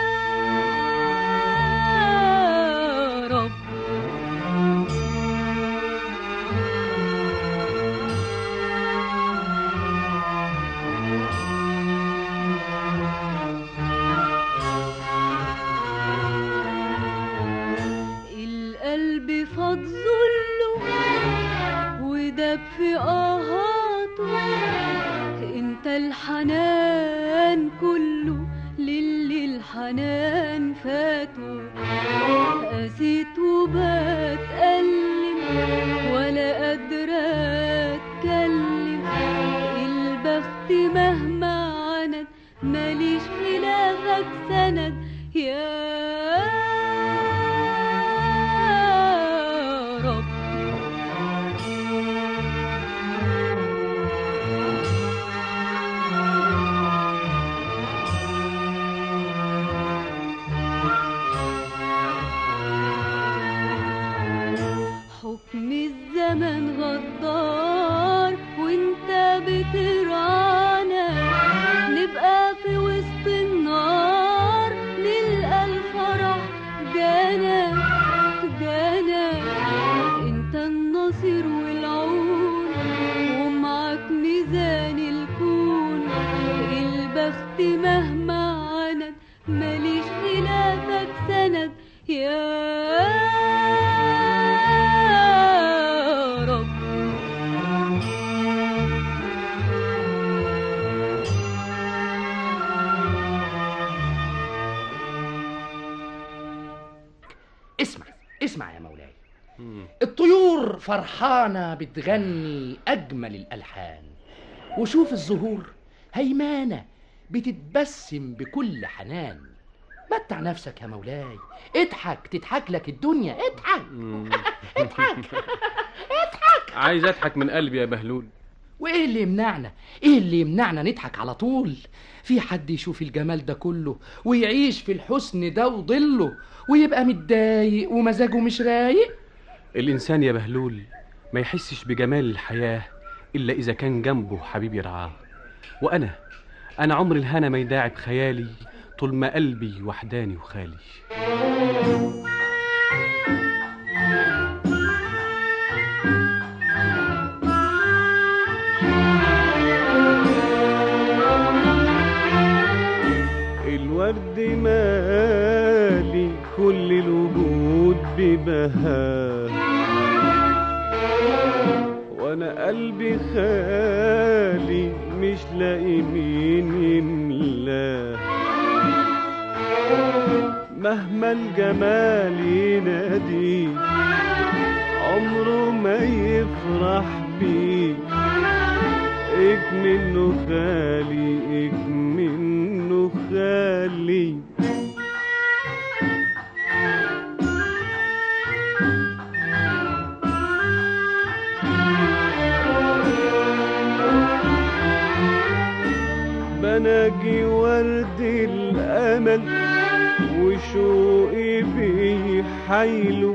رب القلب فاض ذله ودب في آهاته انت الحنان كله للي الحنان فاته قسيت وبتألم ولا قادرة اتكلم البخت مهما عند ماليش خلافك سند يا رب حكم الزمن غدار وانت بترعانا نبقى في وسط النار نلقى الفرح جانا جانا انت النصير والعون ومعك ميزان الكون البخت مهما عند ماليش خلافك سند يا رب اسمع اسمع يا مولاي الطيور فرحانة بتغني أجمل الألحان وشوف الزهور هيمانة بتتبسم بكل حنان متع نفسك يا مولاي اضحك تضحك لك الدنيا اضحك اضحك اضحك عايز اضحك من قلبي يا بهلول وايه اللي يمنعنا ايه اللي يمنعنا نضحك على طول في حد يشوف الجمال ده كله ويعيش في الحسن ده وظله ويبقى متضايق ومزاجه مش رايق الانسان يا بهلول ما يحسش بجمال الحياه الا اذا كان جنبه حبيب يرعاه وانا انا عمر الهنا ما يداعب خيالي طول ما قلبي وحداني وخالي الورد مالي كل الوجود ببهاه وانا قلبي خالي مش لاقي مين يملاه مهما الجمال ينادي عمره ما يفرح بيه اكمنه خالي اكمنه خالي بناجي ورد الامل وشوقي بيحايله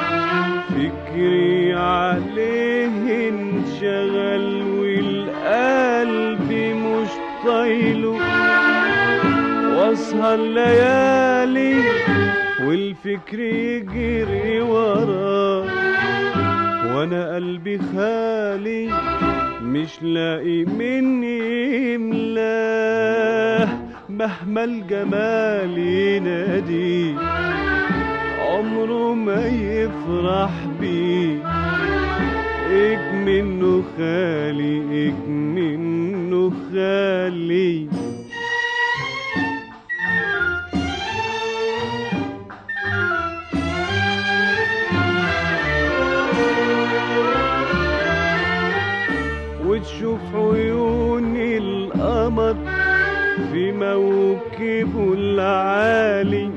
فكري عليه انشغل والقلب مش طايله واسهر ليالي والفكر يجري وراه وانا قلبي خالي مش لاقي مني يملاه مهما الجمال ينادي عمره ما يفرح بيه اك منه خالي اك منه خالي وتشوف عيون القمر في موكبه العالي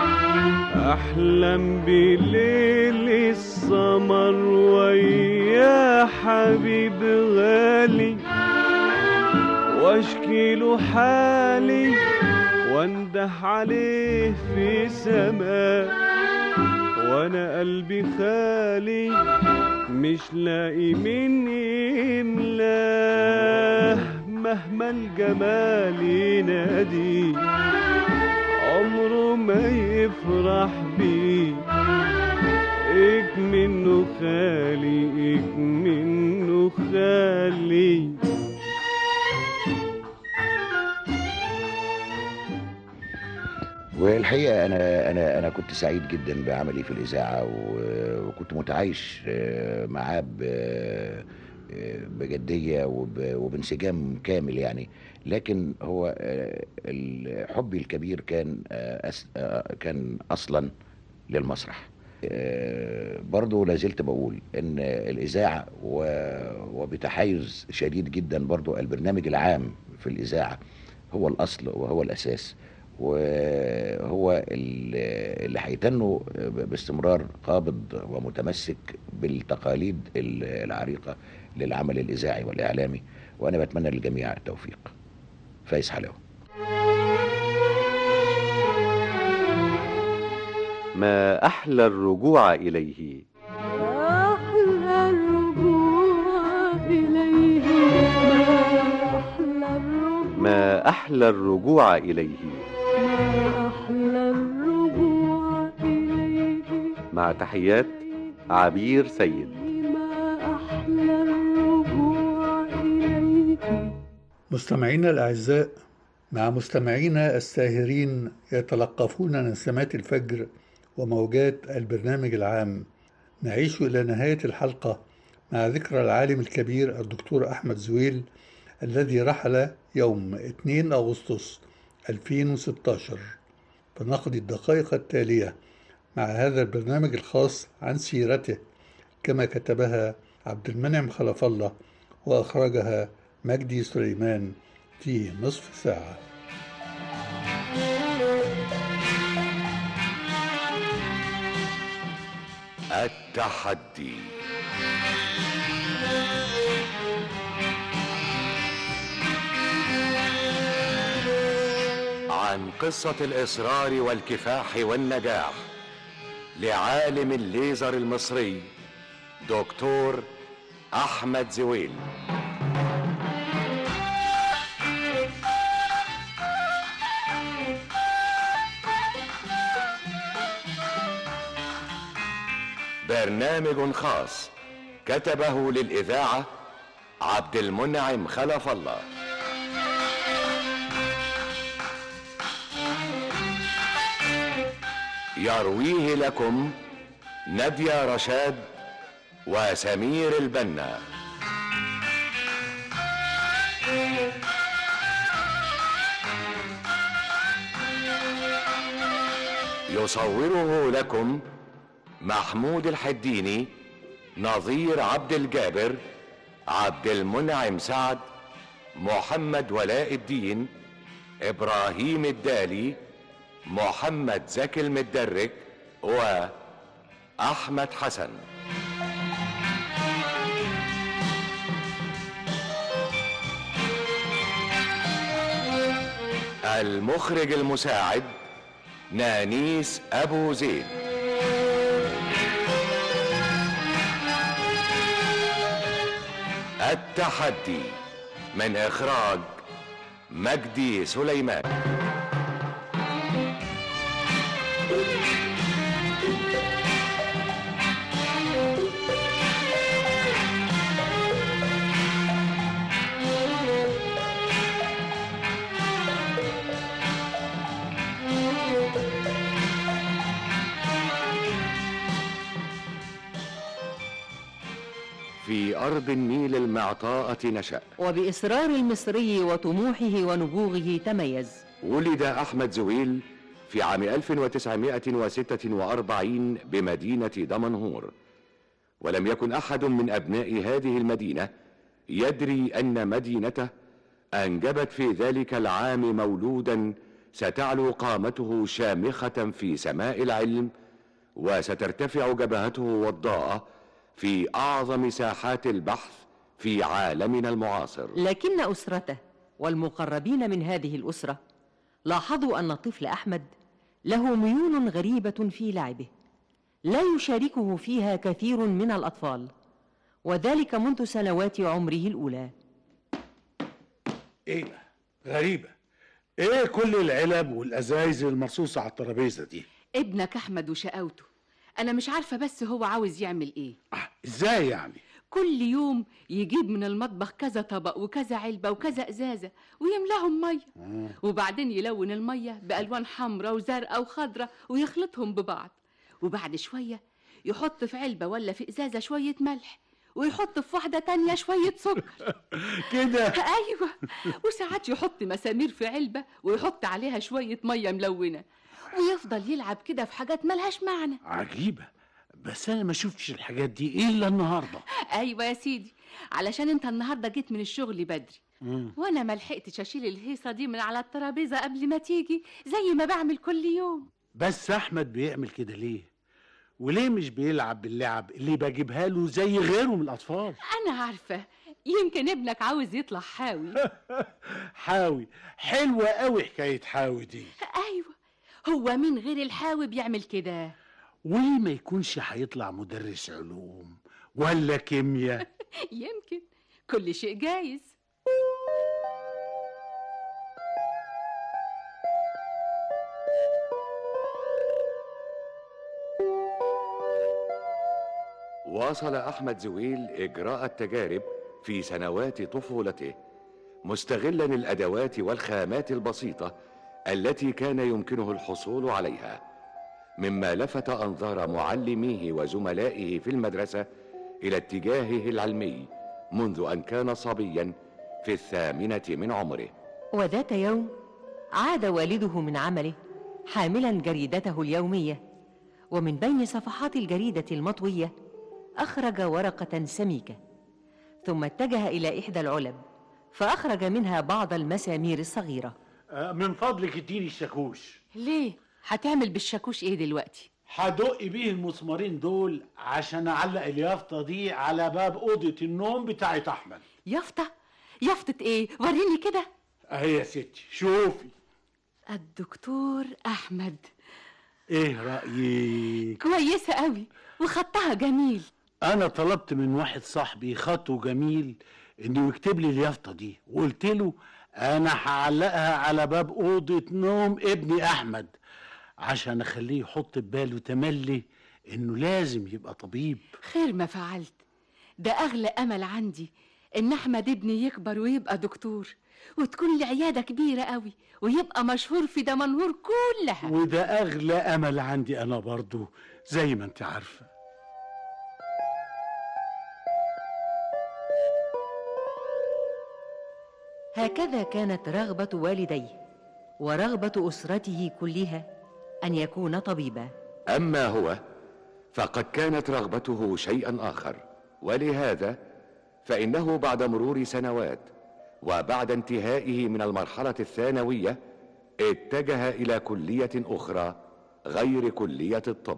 احلم بليل السمر ويا حبيب غالي واشكي له حالي وانده عليه في سماء وانا قلبي خالي مش لاقي من يملاه مهما الجمال ينادي عمره ما يفرح بيه اك منه خالي اك منه خالي والحقيقه انا انا انا كنت سعيد جدا بعملي في الاذاعه و- وكنت متعايش آه، معاه ب- آه، بجديه وب- وبانسجام كامل يعني لكن هو آه، ال- حبي الكبير كان آه، أس- آه، كان اصلا للمسرح آه، برضو لازلت بقول ان الاذاعه و- وبتحيز شديد جدا برضو البرنامج العام في الاذاعه هو الاصل وهو الاساس وهو ال- اللي هيتنوا باستمرار قابض ومتمسك بالتقاليد ال- العريقه للعمل الاذاعي والاعلامي وانا بتمنى للجميع التوفيق فايز حلاوه ما أحلى الرجوع إليه أحلى الرجوع إليه ما أحلى الرجوع ما أحلى الرجوع إليه ما أحلى الرجوع إليه مع تحيات عبير سيد ما أحلى الرجوع إليه مستمعينا الأعزاء مع مستمعينا الساهرين يتلقفون نسمات الفجر وموجات البرنامج العام نعيش إلى نهاية الحلقة مع ذكرى العالم الكبير الدكتور أحمد زويل الذي رحل يوم 2 أغسطس 2016 فنقضي الدقائق التالية مع هذا البرنامج الخاص عن سيرته كما كتبها عبد المنعم خلف الله وأخرجها مجدي سليمان في نصف ساعة التحدي عن قصة الإصرار والكفاح والنجاح لعالم الليزر المصري دكتور أحمد زويل برنامج خاص كتبه للإذاعة عبد المنعم خلف الله يرويه لكم نادية رشاد وسمير البنا يصوره لكم محمود الحديني نظير عبد الجابر عبد المنعم سعد محمد ولاء الدين ابراهيم الدالي محمد زكي المدرك واحمد حسن المخرج المساعد نانيس أبو زيد التحدي من إخراج مجدي سليمان في أرض النيل المعطاءة نشأ وبإصرار المصري وطموحه ونبوغه تميز ولد أحمد زويل في عام 1946 بمدينة دمنهور ولم يكن أحد من أبناء هذه المدينة يدري أن مدينته أنجبت في ذلك العام مولودا ستعلو قامته شامخة في سماء العلم وسترتفع جبهته وضاءة في أعظم ساحات البحث في عالمنا المعاصر لكن أسرته والمقربين من هذه الأسرة لاحظوا أن الطفل أحمد له ميول غريبة في لعبه لا يشاركه فيها كثير من الأطفال وذلك منذ سنوات عمره الأولى ايه ده؟ غريبة ايه كل العلب والازايز المرصوصة على الترابيزة دي ابنك احمد وشقاوته انا مش عارفه بس هو عاوز يعمل ايه ازاي يعني كل يوم يجيب من المطبخ كذا طبق وكذا علبه وكذا ازازه ويملاهم ميه وبعدين يلون الميه بالوان حمراء وزرقاء وخضراء ويخلطهم ببعض وبعد شويه يحط في علبه ولا في ازازه شويه ملح ويحط في واحده تانية شويه سكر كده ايوه وساعات يحط مسامير في علبه ويحط عليها شويه ميه ملونه ويفضل يلعب كده في حاجات ملهاش معنى عجيبة بس انا ما شفتش الحاجات دي الا النهاردة ايوه يا سيدي علشان انت النهارده جيت من الشغل بدري مم. وانا ما لحقتش اشيل الهيصه دي من على الترابيزه قبل ما تيجي زي ما بعمل كل يوم بس احمد بيعمل كده ليه وليه مش بيلعب باللعب اللي بجيبها له زي غيره من الاطفال انا عارفه يمكن ابنك عاوز يطلع حاوي حاوي حلوة قوي حكاية حاوي دي ايوه هو مين غير الحاوي بيعمل كده وليه ما يكونش هيطلع مدرس علوم ولا كيمياء يمكن كل شيء جايز واصل أحمد زويل إجراء التجارب في سنوات طفولته مستغلا الأدوات والخامات البسيطة التي كان يمكنه الحصول عليها مما لفت أنظار معلميه وزملائه في المدرسة إلى اتجاهه العلمي منذ أن كان صبيا في الثامنة من عمره وذات يوم عاد والده من عمله حاملا جريدته اليومية ومن بين صفحات الجريدة المطوية أخرج ورقة سميكة ثم اتجه إلى إحدى العلب فأخرج منها بعض المسامير الصغيرة من فضلك اديني الشاكوش ليه هتعمل بالشاكوش ايه دلوقتي هدق بيه المسمارين دول عشان اعلق اليافطة دي على باب أوضة النوم بتاعت أحمد يافطة يافطة ايه وريني كده اهي يا ستي شوفي الدكتور احمد ايه رأيك كويسة قوي وخطها جميل انا طلبت من واحد صاحبي خطه جميل انه يكتب لي اليافطة دي وقلت له انا هعلقها على باب أوضة نوم ابني احمد عشان اخليه يحط في باله تملي انه لازم يبقى طبيب خير ما فعلت ده اغلى امل عندي ان احمد ابني يكبر ويبقى دكتور وتكون لي عياده كبيره قوي ويبقى مشهور في دمنهور كلها وده اغلى امل عندي انا برضو زي ما انت عارفه هكذا كانت رغبة والديه ورغبة أسرته كلها أن يكون طبيبا أما هو فقد كانت رغبته شيئا آخر ولهذا فإنه بعد مرور سنوات وبعد انتهائه من المرحلة الثانوية اتجه إلى كلية أخرى غير كلية الطب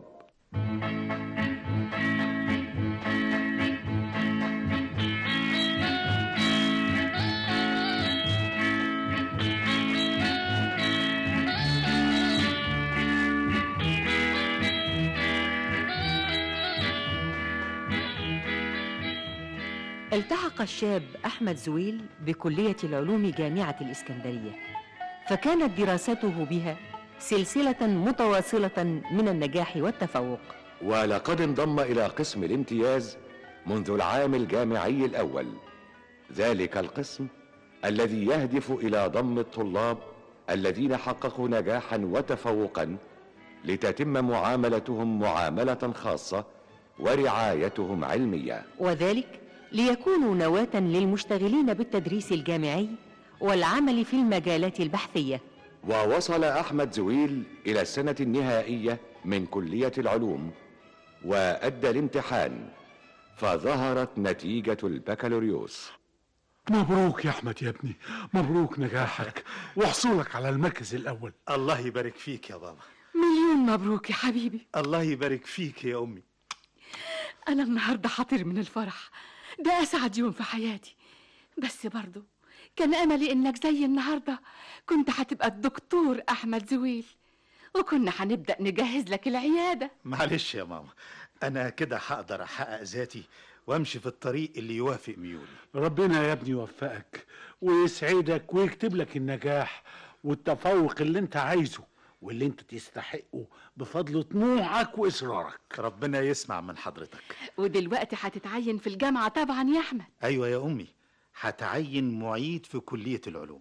التحق الشاب أحمد زويل بكلية العلوم جامعة الإسكندرية فكانت دراسته بها سلسلة متواصلة من النجاح والتفوق ولقد انضم إلى قسم الامتياز منذ العام الجامعي الأول ذلك القسم الذي يهدف إلى ضم الطلاب الذين حققوا نجاحا وتفوقا لتتم معاملتهم معاملة خاصة ورعايتهم علمية وذلك ليكونوا نواة للمشتغلين بالتدريس الجامعي والعمل في المجالات البحثية ووصل أحمد زويل إلى السنة النهائية من كلية العلوم وأدى الامتحان فظهرت نتيجة البكالوريوس مبروك يا احمد يا ابني مبروك نجاحك وحصولك على المركز الاول الله يبارك فيك يا بابا مليون مبروك يا حبيبي الله يبارك فيك يا أمي أنا النهاردة حاطر من الفرح ده أسعد يوم في حياتي بس برضو كان أملي إنك زي النهاردة كنت هتبقى الدكتور أحمد زويل وكنا هنبدأ نجهز لك العيادة معلش يا ماما أنا كده هقدر أحقق ذاتي وأمشي في الطريق اللي يوافق ميولي ربنا يا ابني يوفقك ويسعدك ويكتب لك النجاح والتفوق اللي انت عايزه واللي انت تستحقه بفضل طموحك واصرارك ربنا يسمع من حضرتك ودلوقتي هتتعين في الجامعة طبعا يا أحمد أيوة يا أمي هتعين معيد في كلية العلوم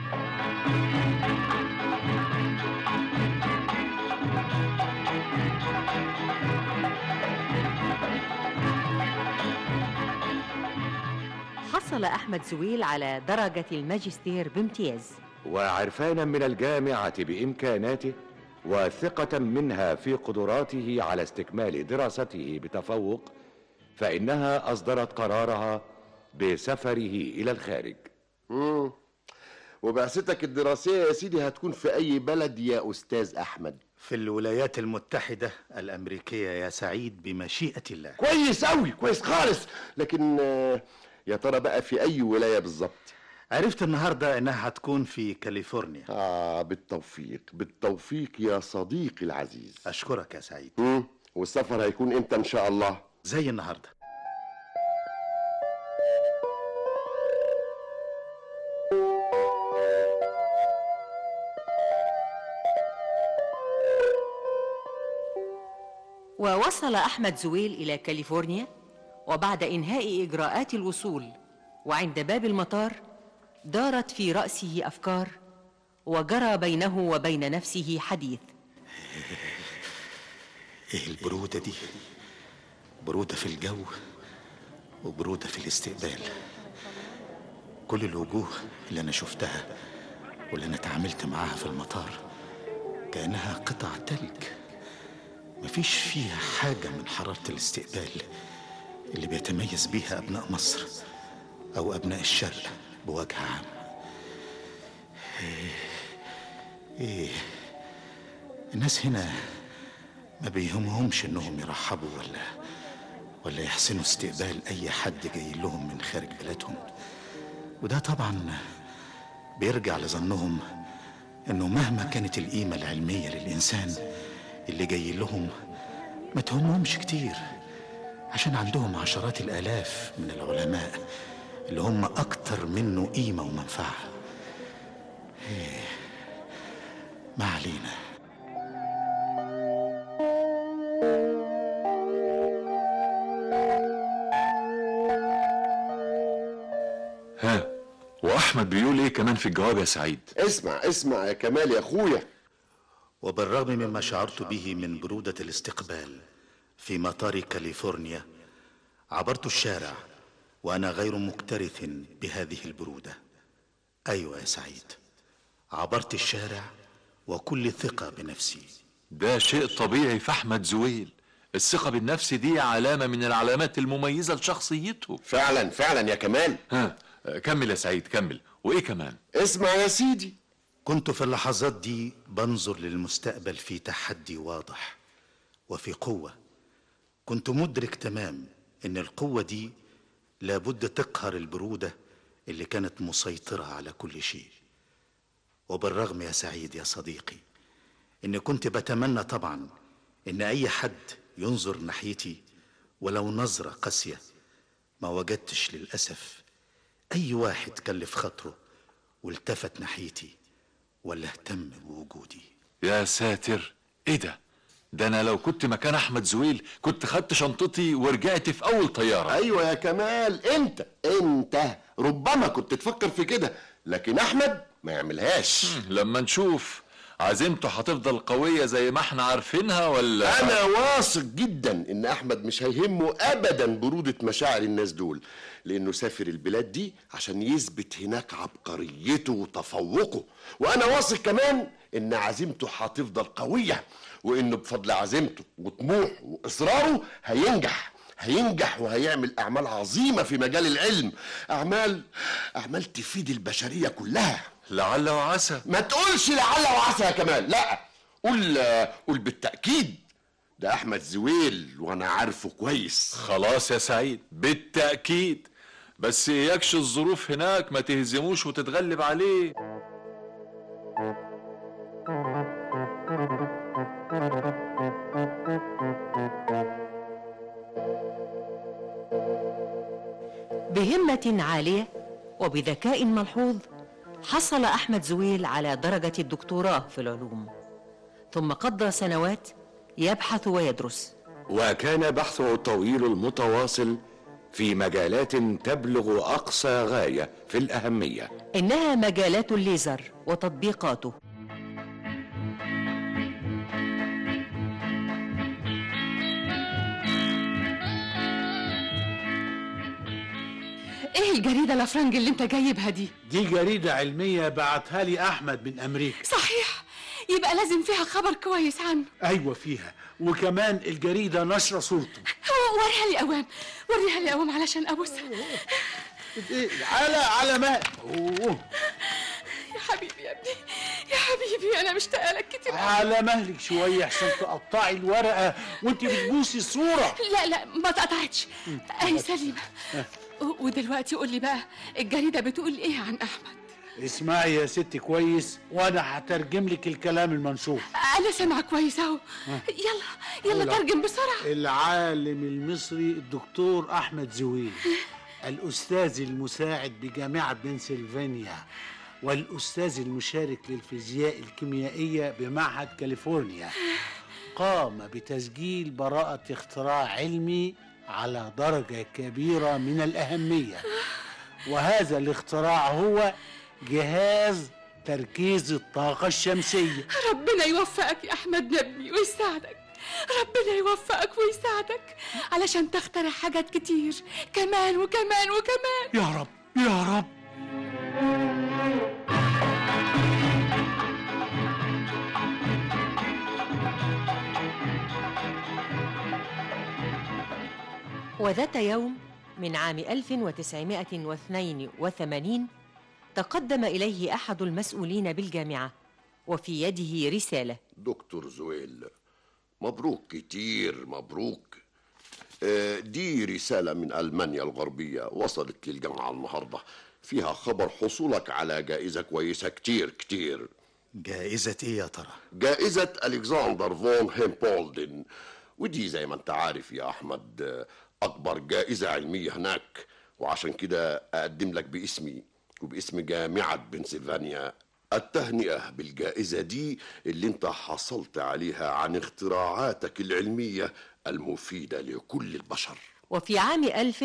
حصل أحمد زويل على درجة الماجستير بامتياز وعرفانا من الجامعة بإمكاناته وثقة منها في قدراته على استكمال دراسته بتفوق فإنها أصدرت قرارها بسفره إلى الخارج مم. وبعثتك الدراسية يا سيدي هتكون في أي بلد يا أستاذ أحمد في الولايات المتحدة الأمريكية يا سعيد بمشيئة الله كويس أوي كويس خالص لكن آه، يا ترى بقى في أي ولاية بالظبط عرفت النهاردة إنها هتكون في كاليفورنيا آه بالتوفيق بالتوفيق يا صديقي العزيز أشكرك يا سعيد مم. والسفر هيكون إمتى إن شاء الله زي النهاردة ووصل أحمد زويل إلى كاليفورنيا وبعد إنهاء إجراءات الوصول وعند باب المطار دارت في رأسه أفكار وجرى بينه وبين نفسه حديث إيه البرودة دي برودة في الجو وبرودة في الاستقبال كل الوجوه اللي أنا شفتها واللي أنا اتعاملت معاها في المطار كأنها قطع تلج مفيش فيها حاجة من حرارة الاستقبال اللي بيتميز بيها أبناء مصر أو أبناء الشرق بوجه عام إيه, إيه الناس هنا ما بيهمهمش إنهم يرحبوا ولا ولا يحسنوا استقبال أي حد جاي لهم من خارج بلادهم وده طبعا بيرجع لظنهم إنه مهما كانت القيمة العلمية للإنسان اللي جاي لهم ما تهمهمش كتير عشان عندهم عشرات الآلاف من العلماء اللي هم أكتر منه قيمة ومنفعة إيه ما علينا ها واحمد بيقول ايه كمان في الجواب يا سعيد اسمع اسمع يا كمال يا أخويا وبالرغم مما شعرت به من برودة الاستقبال في مطار كاليفورنيا عبرت الشارع وأنا غير مكترث بهذه البرودة أيوة يا سعيد عبرت الشارع وكل ثقة بنفسي ده شيء طبيعي في احمد زويل الثقة بالنفس دي علامة من العلامات المميزة لشخصيته فعلا فعلا يا كمال ها كمل يا سعيد كمل وايه كمان اسمع يا سيدي كنت في اللحظات دي بنظر للمستقبل في تحدي واضح وفي قوة كنت مدرك تمام ان القوة دي لابد تقهر البرودة اللي كانت مسيطرة على كل شيء وبالرغم يا سعيد يا صديقي اني كنت بتمنى طبعا ان اي حد ينظر ناحيتي ولو نظرة قاسية ما وجدتش للأسف أي واحد كلف خاطره والتفت ناحيتي ولا اهتم بوجودي يا ساتر ايه ده ده انا لو كنت مكان احمد زويل كنت خدت شنطتي ورجعت في اول طياره ايوه يا كمال انت انت ربما كنت تفكر في كده لكن احمد ما يعملهاش لما نشوف عزيمته هتفضل قويه زي ما احنا عارفينها ولا انا واثق جدا ان احمد مش هيهمه ابدا برودة مشاعر الناس دول لانه سافر البلاد دي عشان يثبت هناك عبقريته وتفوقه وانا واثق كمان ان عزيمته هتفضل قوية وانه بفضل عزيمته وطموحه واصراره هينجح هينجح وهيعمل اعمال عظيمة في مجال العلم اعمال اعمال تفيد البشرية كلها لعل وعسى ما تقولش لعل وعسى يا كمال لا قول قول بالتأكيد ده احمد زويل وانا عارفه كويس خلاص يا سعيد بالتاكيد بس اياكش الظروف هناك ما تهزموش وتتغلب عليه بهمة عالية وبذكاء ملحوظ حصل أحمد زويل على درجة الدكتوراه في العلوم ثم قضى سنوات يبحث ويدرس وكان بحثه الطويل المتواصل في مجالات تبلغ اقصى غايه في الاهميه إنها مجالات الليزر وتطبيقاته ايه الجريده الافرنج اللي انت جايبها دي دي جريدة علمية بعتها لي أحمد من أمريكا صحيح يبقى لازم فيها خبر كويس عنه أيوة فيها وكمان الجريدة نشرة صورته وريها لي اوام وريها لي اوام علشان ابوسها إيه على على ما أوه. يا حبيبي يا ابني يا حبيبي انا مشتاقه لك كتير أوي. على مهلك شوية عشان تقطعي الورقة وانت بتبوسي الصورة لا لا ما اتقطعتش اهي سليمه و- ودلوقتي قول لي بقى الجريده بتقول ايه عن احمد اسمعي يا ستي كويس وانا هترجم لك الكلام المنشور انا سامعه كويس اهو يلا يلا أولا. ترجم بسرعه العالم المصري الدكتور احمد زويل الاستاذ المساعد بجامعه بنسلفانيا والاستاذ المشارك للفيزياء الكيميائيه بمعهد كاليفورنيا قام بتسجيل براءه اختراع علمي على درجه كبيره من الاهميه وهذا الاختراع هو جهاز تركيز الطاقه الشمسيه ربنا يوفقك يا احمد نبني ويساعدك ربنا يوفقك ويساعدك علشان تخترع حاجات كتير كمان وكمان وكمان يا رب يا رب وذات يوم من عام 1982 تقدم إليه أحد المسؤولين بالجامعة وفي يده رسالة دكتور زويل مبروك كتير مبروك آه، دي رسالة من ألمانيا الغربية وصلت للجامعة النهاردة فيها خبر حصولك على جائزة كويسة كتير كتير جائزة ايه يا ترى؟ جائزة ألكسندر فون هيمبولدن ودي زي ما انت عارف يا أحمد آه، أكبر جائزة علمية هناك وعشان كده أقدم لك باسمي وباسم جامعة بنسلفانيا التهنئة بالجائزة دي اللي انت حصلت عليها عن اختراعاتك العلمية المفيدة لكل البشر وفي عام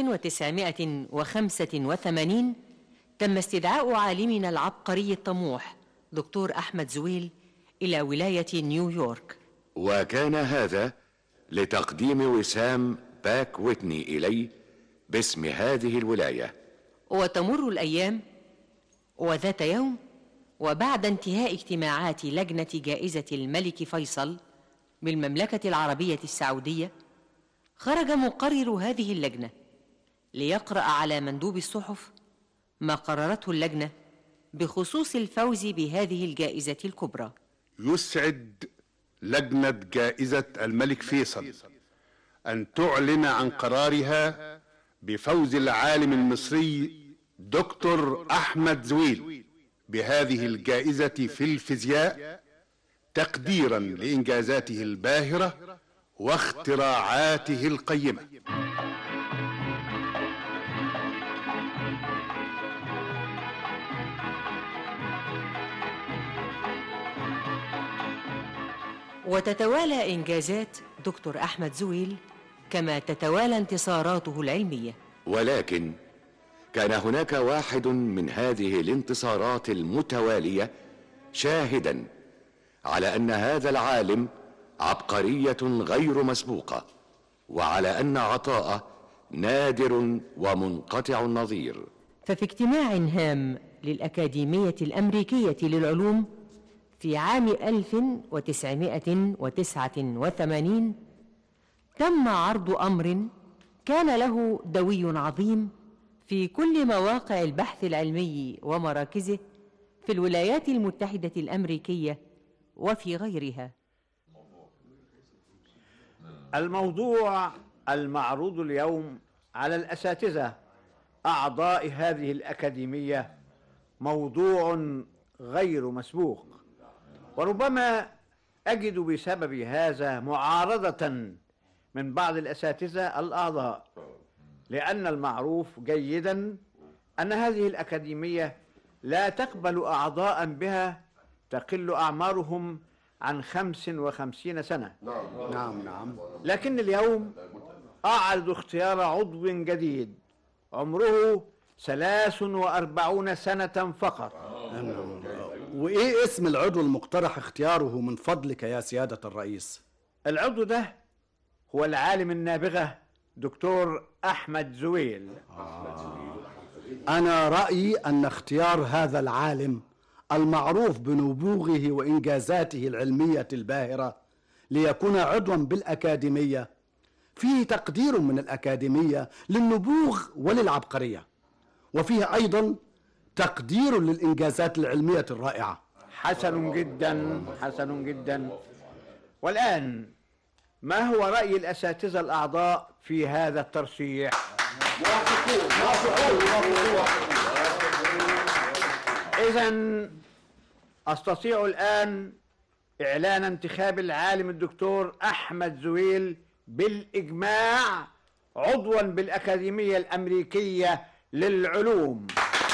1985 تم استدعاء عالمنا العبقري الطموح دكتور أحمد زويل إلى ولاية نيويورك وكان هذا لتقديم وسام باك ويتني إليه باسم هذه الولاية وتمر الأيام وذات يوم وبعد انتهاء اجتماعات لجنة جائزة الملك فيصل بالمملكة العربية السعودية خرج مقرر هذه اللجنة ليقرأ على مندوب الصحف ما قررته اللجنة بخصوص الفوز بهذه الجائزة الكبرى يسعد لجنة جائزة الملك فيصل أن تعلن عن قرارها بفوز العالم المصري دكتور أحمد زويل بهذه الجائزة في الفيزياء تقديرا لإنجازاته الباهرة واختراعاته القيمة وتتوالى إنجازات دكتور أحمد زويل كما تتوالى انتصاراته العلمية ولكن كان هناك واحد من هذه الانتصارات المتواليه شاهدا على ان هذا العالم عبقريه غير مسبوقه وعلى ان عطاءه نادر ومنقطع النظير ففي اجتماع هام للأكاديمية الأمريكية للعلوم في عام 1989 تم عرض أمر كان له دوي عظيم في كل مواقع البحث العلمي ومراكزه في الولايات المتحدة الأمريكية وفي غيرها الموضوع المعروض اليوم على الأساتذة أعضاء هذه الأكاديمية موضوع غير مسبوق وربما أجد بسبب هذا معارضة من بعض الأساتذة الأعضاء لأن المعروف جيدا أن هذه الأكاديمية لا تقبل أعضاء بها تقل أعمارهم عن خمس وخمسين سنة نعم نعم لكن اليوم أعرض اختيار عضو جديد عمره ثلاث وأربعون سنة فقط وايه اسم العضو المقترح اختياره من فضلك يا سيادة الرئيس العضو ده هو العالم النابغة دكتور أحمد زويل انا رأيي ان اختيار هذا العالم المعروف بنبوغه وانجازاته العلمية الباهرة ليكون عضوا بالاكاديمية فيه تقدير من الاكاديمية للنبوغ وللعبقرية وفيه ايضا تقدير للانجازات العلمية الرائعة حسن جدا حسن جدا والآن ما هو رأي الأساتذة الأعضاء في هذا الترشيح إذا أستطيع الآن إعلان انتخاب العالم الدكتور أحمد زويل بالإجماع عضوا بالأكاديمية الأمريكية للعلوم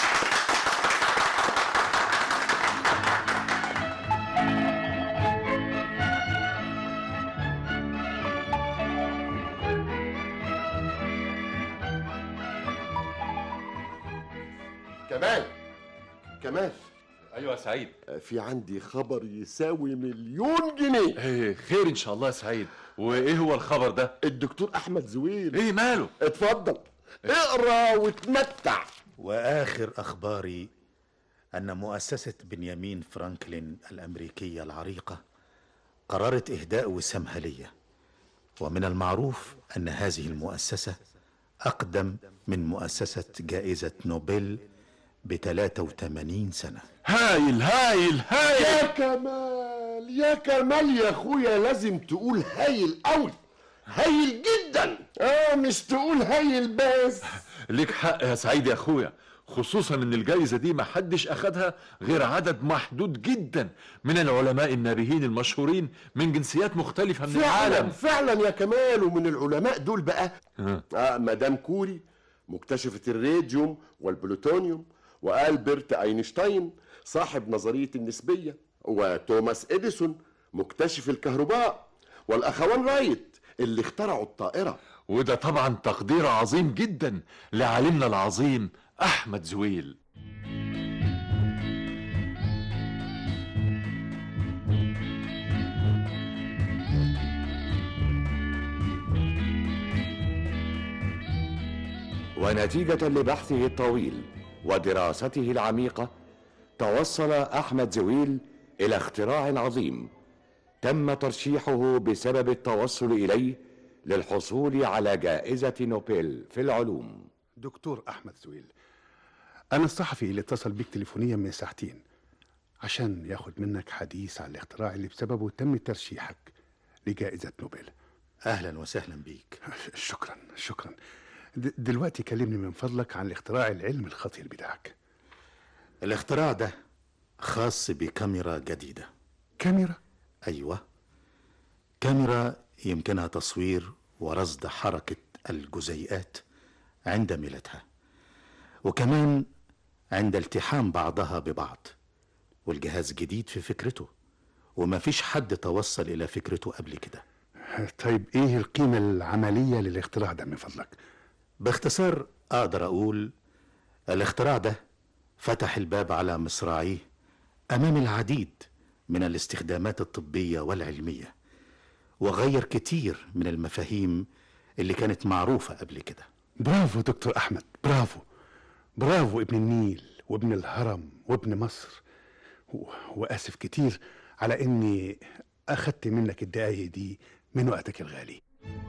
كمال كمال ايوه يا سعيد في عندي خبر يساوي مليون جنيه ايه خير ان شاء الله يا سعيد وايه هو الخبر ده الدكتور احمد زويل ايه ماله اتفضل اقرا وتمتع واخر اخباري ان مؤسسه بنيامين فرانكلين الامريكيه العريقه قررت اهداء وسامها ليا ومن المعروف ان هذه المؤسسه اقدم من مؤسسه جائزه نوبل ب 83 سنه هايل هايل هايل يا كمال يا كمال يا اخويا لازم تقول هايل قوي هايل جدا اه مش تقول هايل بس ليك حق يا سعيد يا اخويا خصوصا ان الجائزه دي ما حدش اخدها غير عدد محدود جدا من العلماء النابهين المشهورين من جنسيات مختلفه من فعلا العالم فعلا يا كمال ومن العلماء دول بقى ها. آه مدام كوري مكتشفة الراديوم والبلوتونيوم وألبرت أينشتاين صاحب نظرية النسبية وتوماس إديسون مكتشف الكهرباء والأخوان رايت اللي اخترعوا الطائرة وده طبعا تقدير عظيم جدا لعالمنا العظيم احمد زويل ونتيجة لبحثه الطويل ودراسته العميقة توصل أحمد زويل إلى اختراع عظيم تم ترشيحه بسبب التوصل إليه للحصول على جائزة نوبل في العلوم دكتور احمد زويل انا الصحفي اللي اتصل بيك تليفونيا من ساعتين عشان ياخد منك حديث عن الاختراع اللي بسببه تم ترشيحك لجائزة نوبل اهلا وسهلا بيك شكرا شكرا د- دلوقتي كلمني من فضلك عن الاختراع العلمي الخطير بتاعك الاختراع ده خاص بكاميرا جديده كاميرا ايوه كاميرا يمكنها تصوير ورصد حركه الجزيئات عند ميلتها وكمان عند التحام بعضها ببعض والجهاز جديد في فكرته ومفيش حد توصل إلى فكرته قبل كده طيب ايه القيمة العملية للاختراع ده من فضلك باختصار أقدر أقول الاختراع ده فتح الباب على مصراعيه أمام العديد من الاستخدامات الطبية والعلمية وغير كتير من المفاهيم اللي كانت معروفة قبل كده برافو دكتور احمد برافو برافو ابن النيل وابن الهرم وابن مصر و... واسف كتير على اني اخدت منك الدقايق دي من وقتك الغالي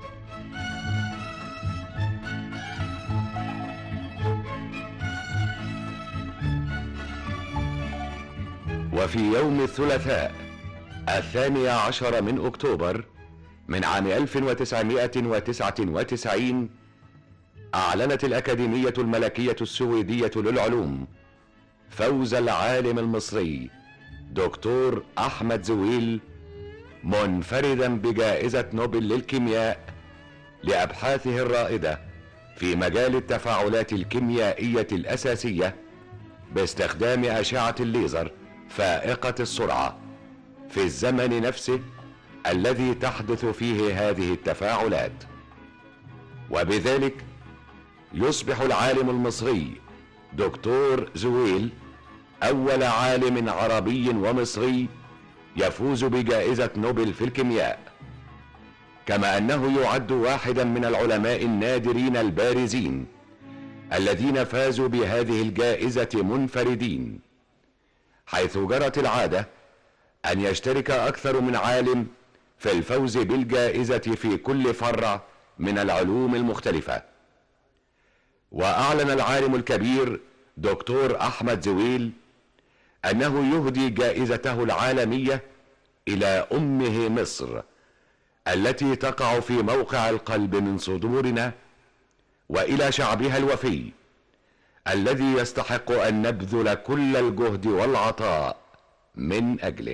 وفي يوم الثلاثاء الثاني عشر من أكتوبر من عام 1999 أعلنت الأكاديمية الملكية السويدية للعلوم فوز العالم المصري دكتور أحمد زويل منفردا بجائزة نوبل للكيمياء لأبحاثه الرائدة في مجال التفاعلات الكيميائية الأساسية باستخدام أشعة الليزر فائقة السرعة في الزمن نفسه الذي تحدث فيه هذه التفاعلات وبذلك يصبح العالم المصري دكتور زويل أول عالم عربي ومصري يفوز بجائزة نوبل في الكيمياء كما أنه يعد واحدا من العلماء النادرين البارزين الذين فازوا بهذه الجائزة منفردين حيث جرت العادة أن يشترك أكثر من عالم في الفوز بالجائزة في كل فرع من العلوم المختلفة وأعلن العالم الكبير دكتور أحمد زويل أنه يهدي جائزته العالمية إلى أمه مصر التي تقع في موقع القلب من صدورنا وإلى شعبها الوفي الذي يستحق أن نبذل كل الجهد والعطاء من أجله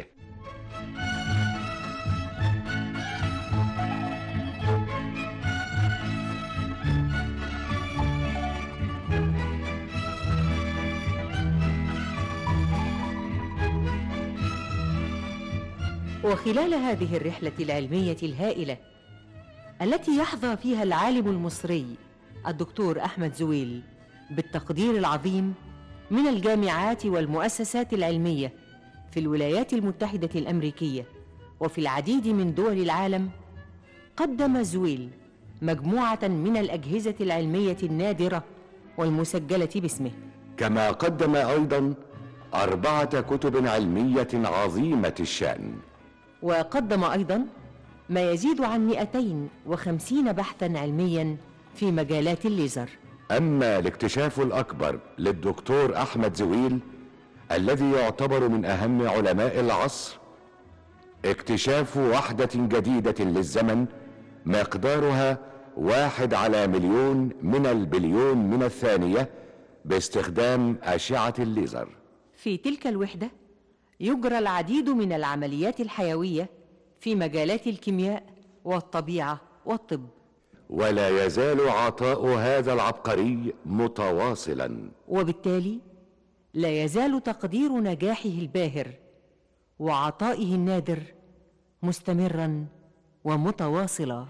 وخلال هذه الرحلة العلمية الهائلة التي يحظى فيها العالم المصري الدكتور أحمد زويل بالتقدير العظيم من الجامعات والمؤسسات العلمية في الولايات المتحدة الأمريكية وفي العديد من دول العالم قدم زويل مجموعة من الأجهزة العلمية النادرة والمسجلة باسمه كما قدم أيضا أربعة كتب علمية عظيمة الشأن وقدم أيضا ما يزيد عن 250 بحثا علميا في مجالات الليزر أما الاكتشاف الأكبر للدكتور أحمد زويل الذي يعتبر من أهم علماء العصر اكتشاف وحدة جديدة للزمن مقدارها واحد على مليون من البليون من الثانية باستخدام أشعة الليزر في تلك الوحدة يجرى العديد من العمليات الحيوية في مجالات الكيمياء والطبيعة والطب ولا يزال عطاء هذا العبقري متواصلا وبالتالي لا يزال تقدير نجاحه الباهر وعطائه النادر مستمرا ومتواصلا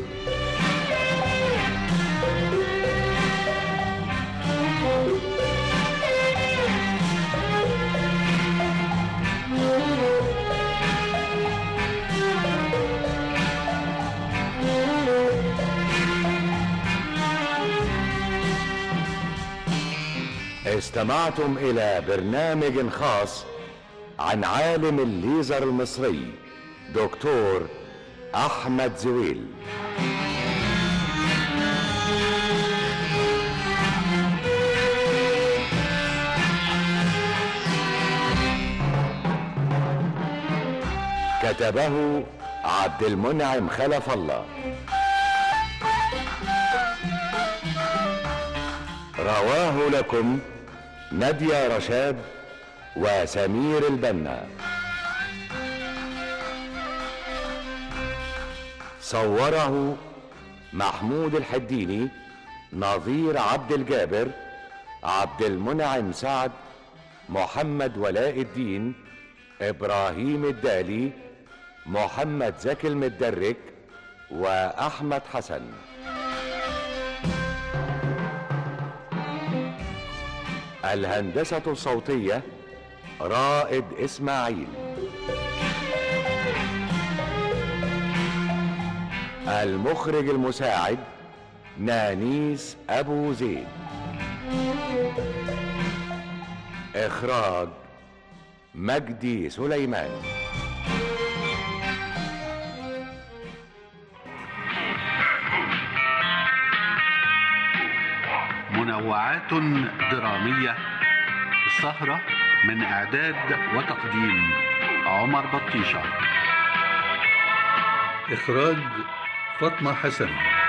استمعتم إلى برنامج خاص عن عالم الليزر المصري دكتور أحمد زويل كتبه عبد المنعم خلف الله رواه لكم نادية رشاد وسمير البنا صوره محمود الحديني نظير عبد الجابر عبد المنعم سعد محمد ولاء الدين ابراهيم الدالي محمد زكي المدرك واحمد حسن الهندسه الصوتيه رائد اسماعيل المخرج المساعد نانيس ابو زيد اخراج مجدي سليمان منوعات درامية السهرة من إعداد وتقديم عمر بطيشة إخراج فاطمة حسن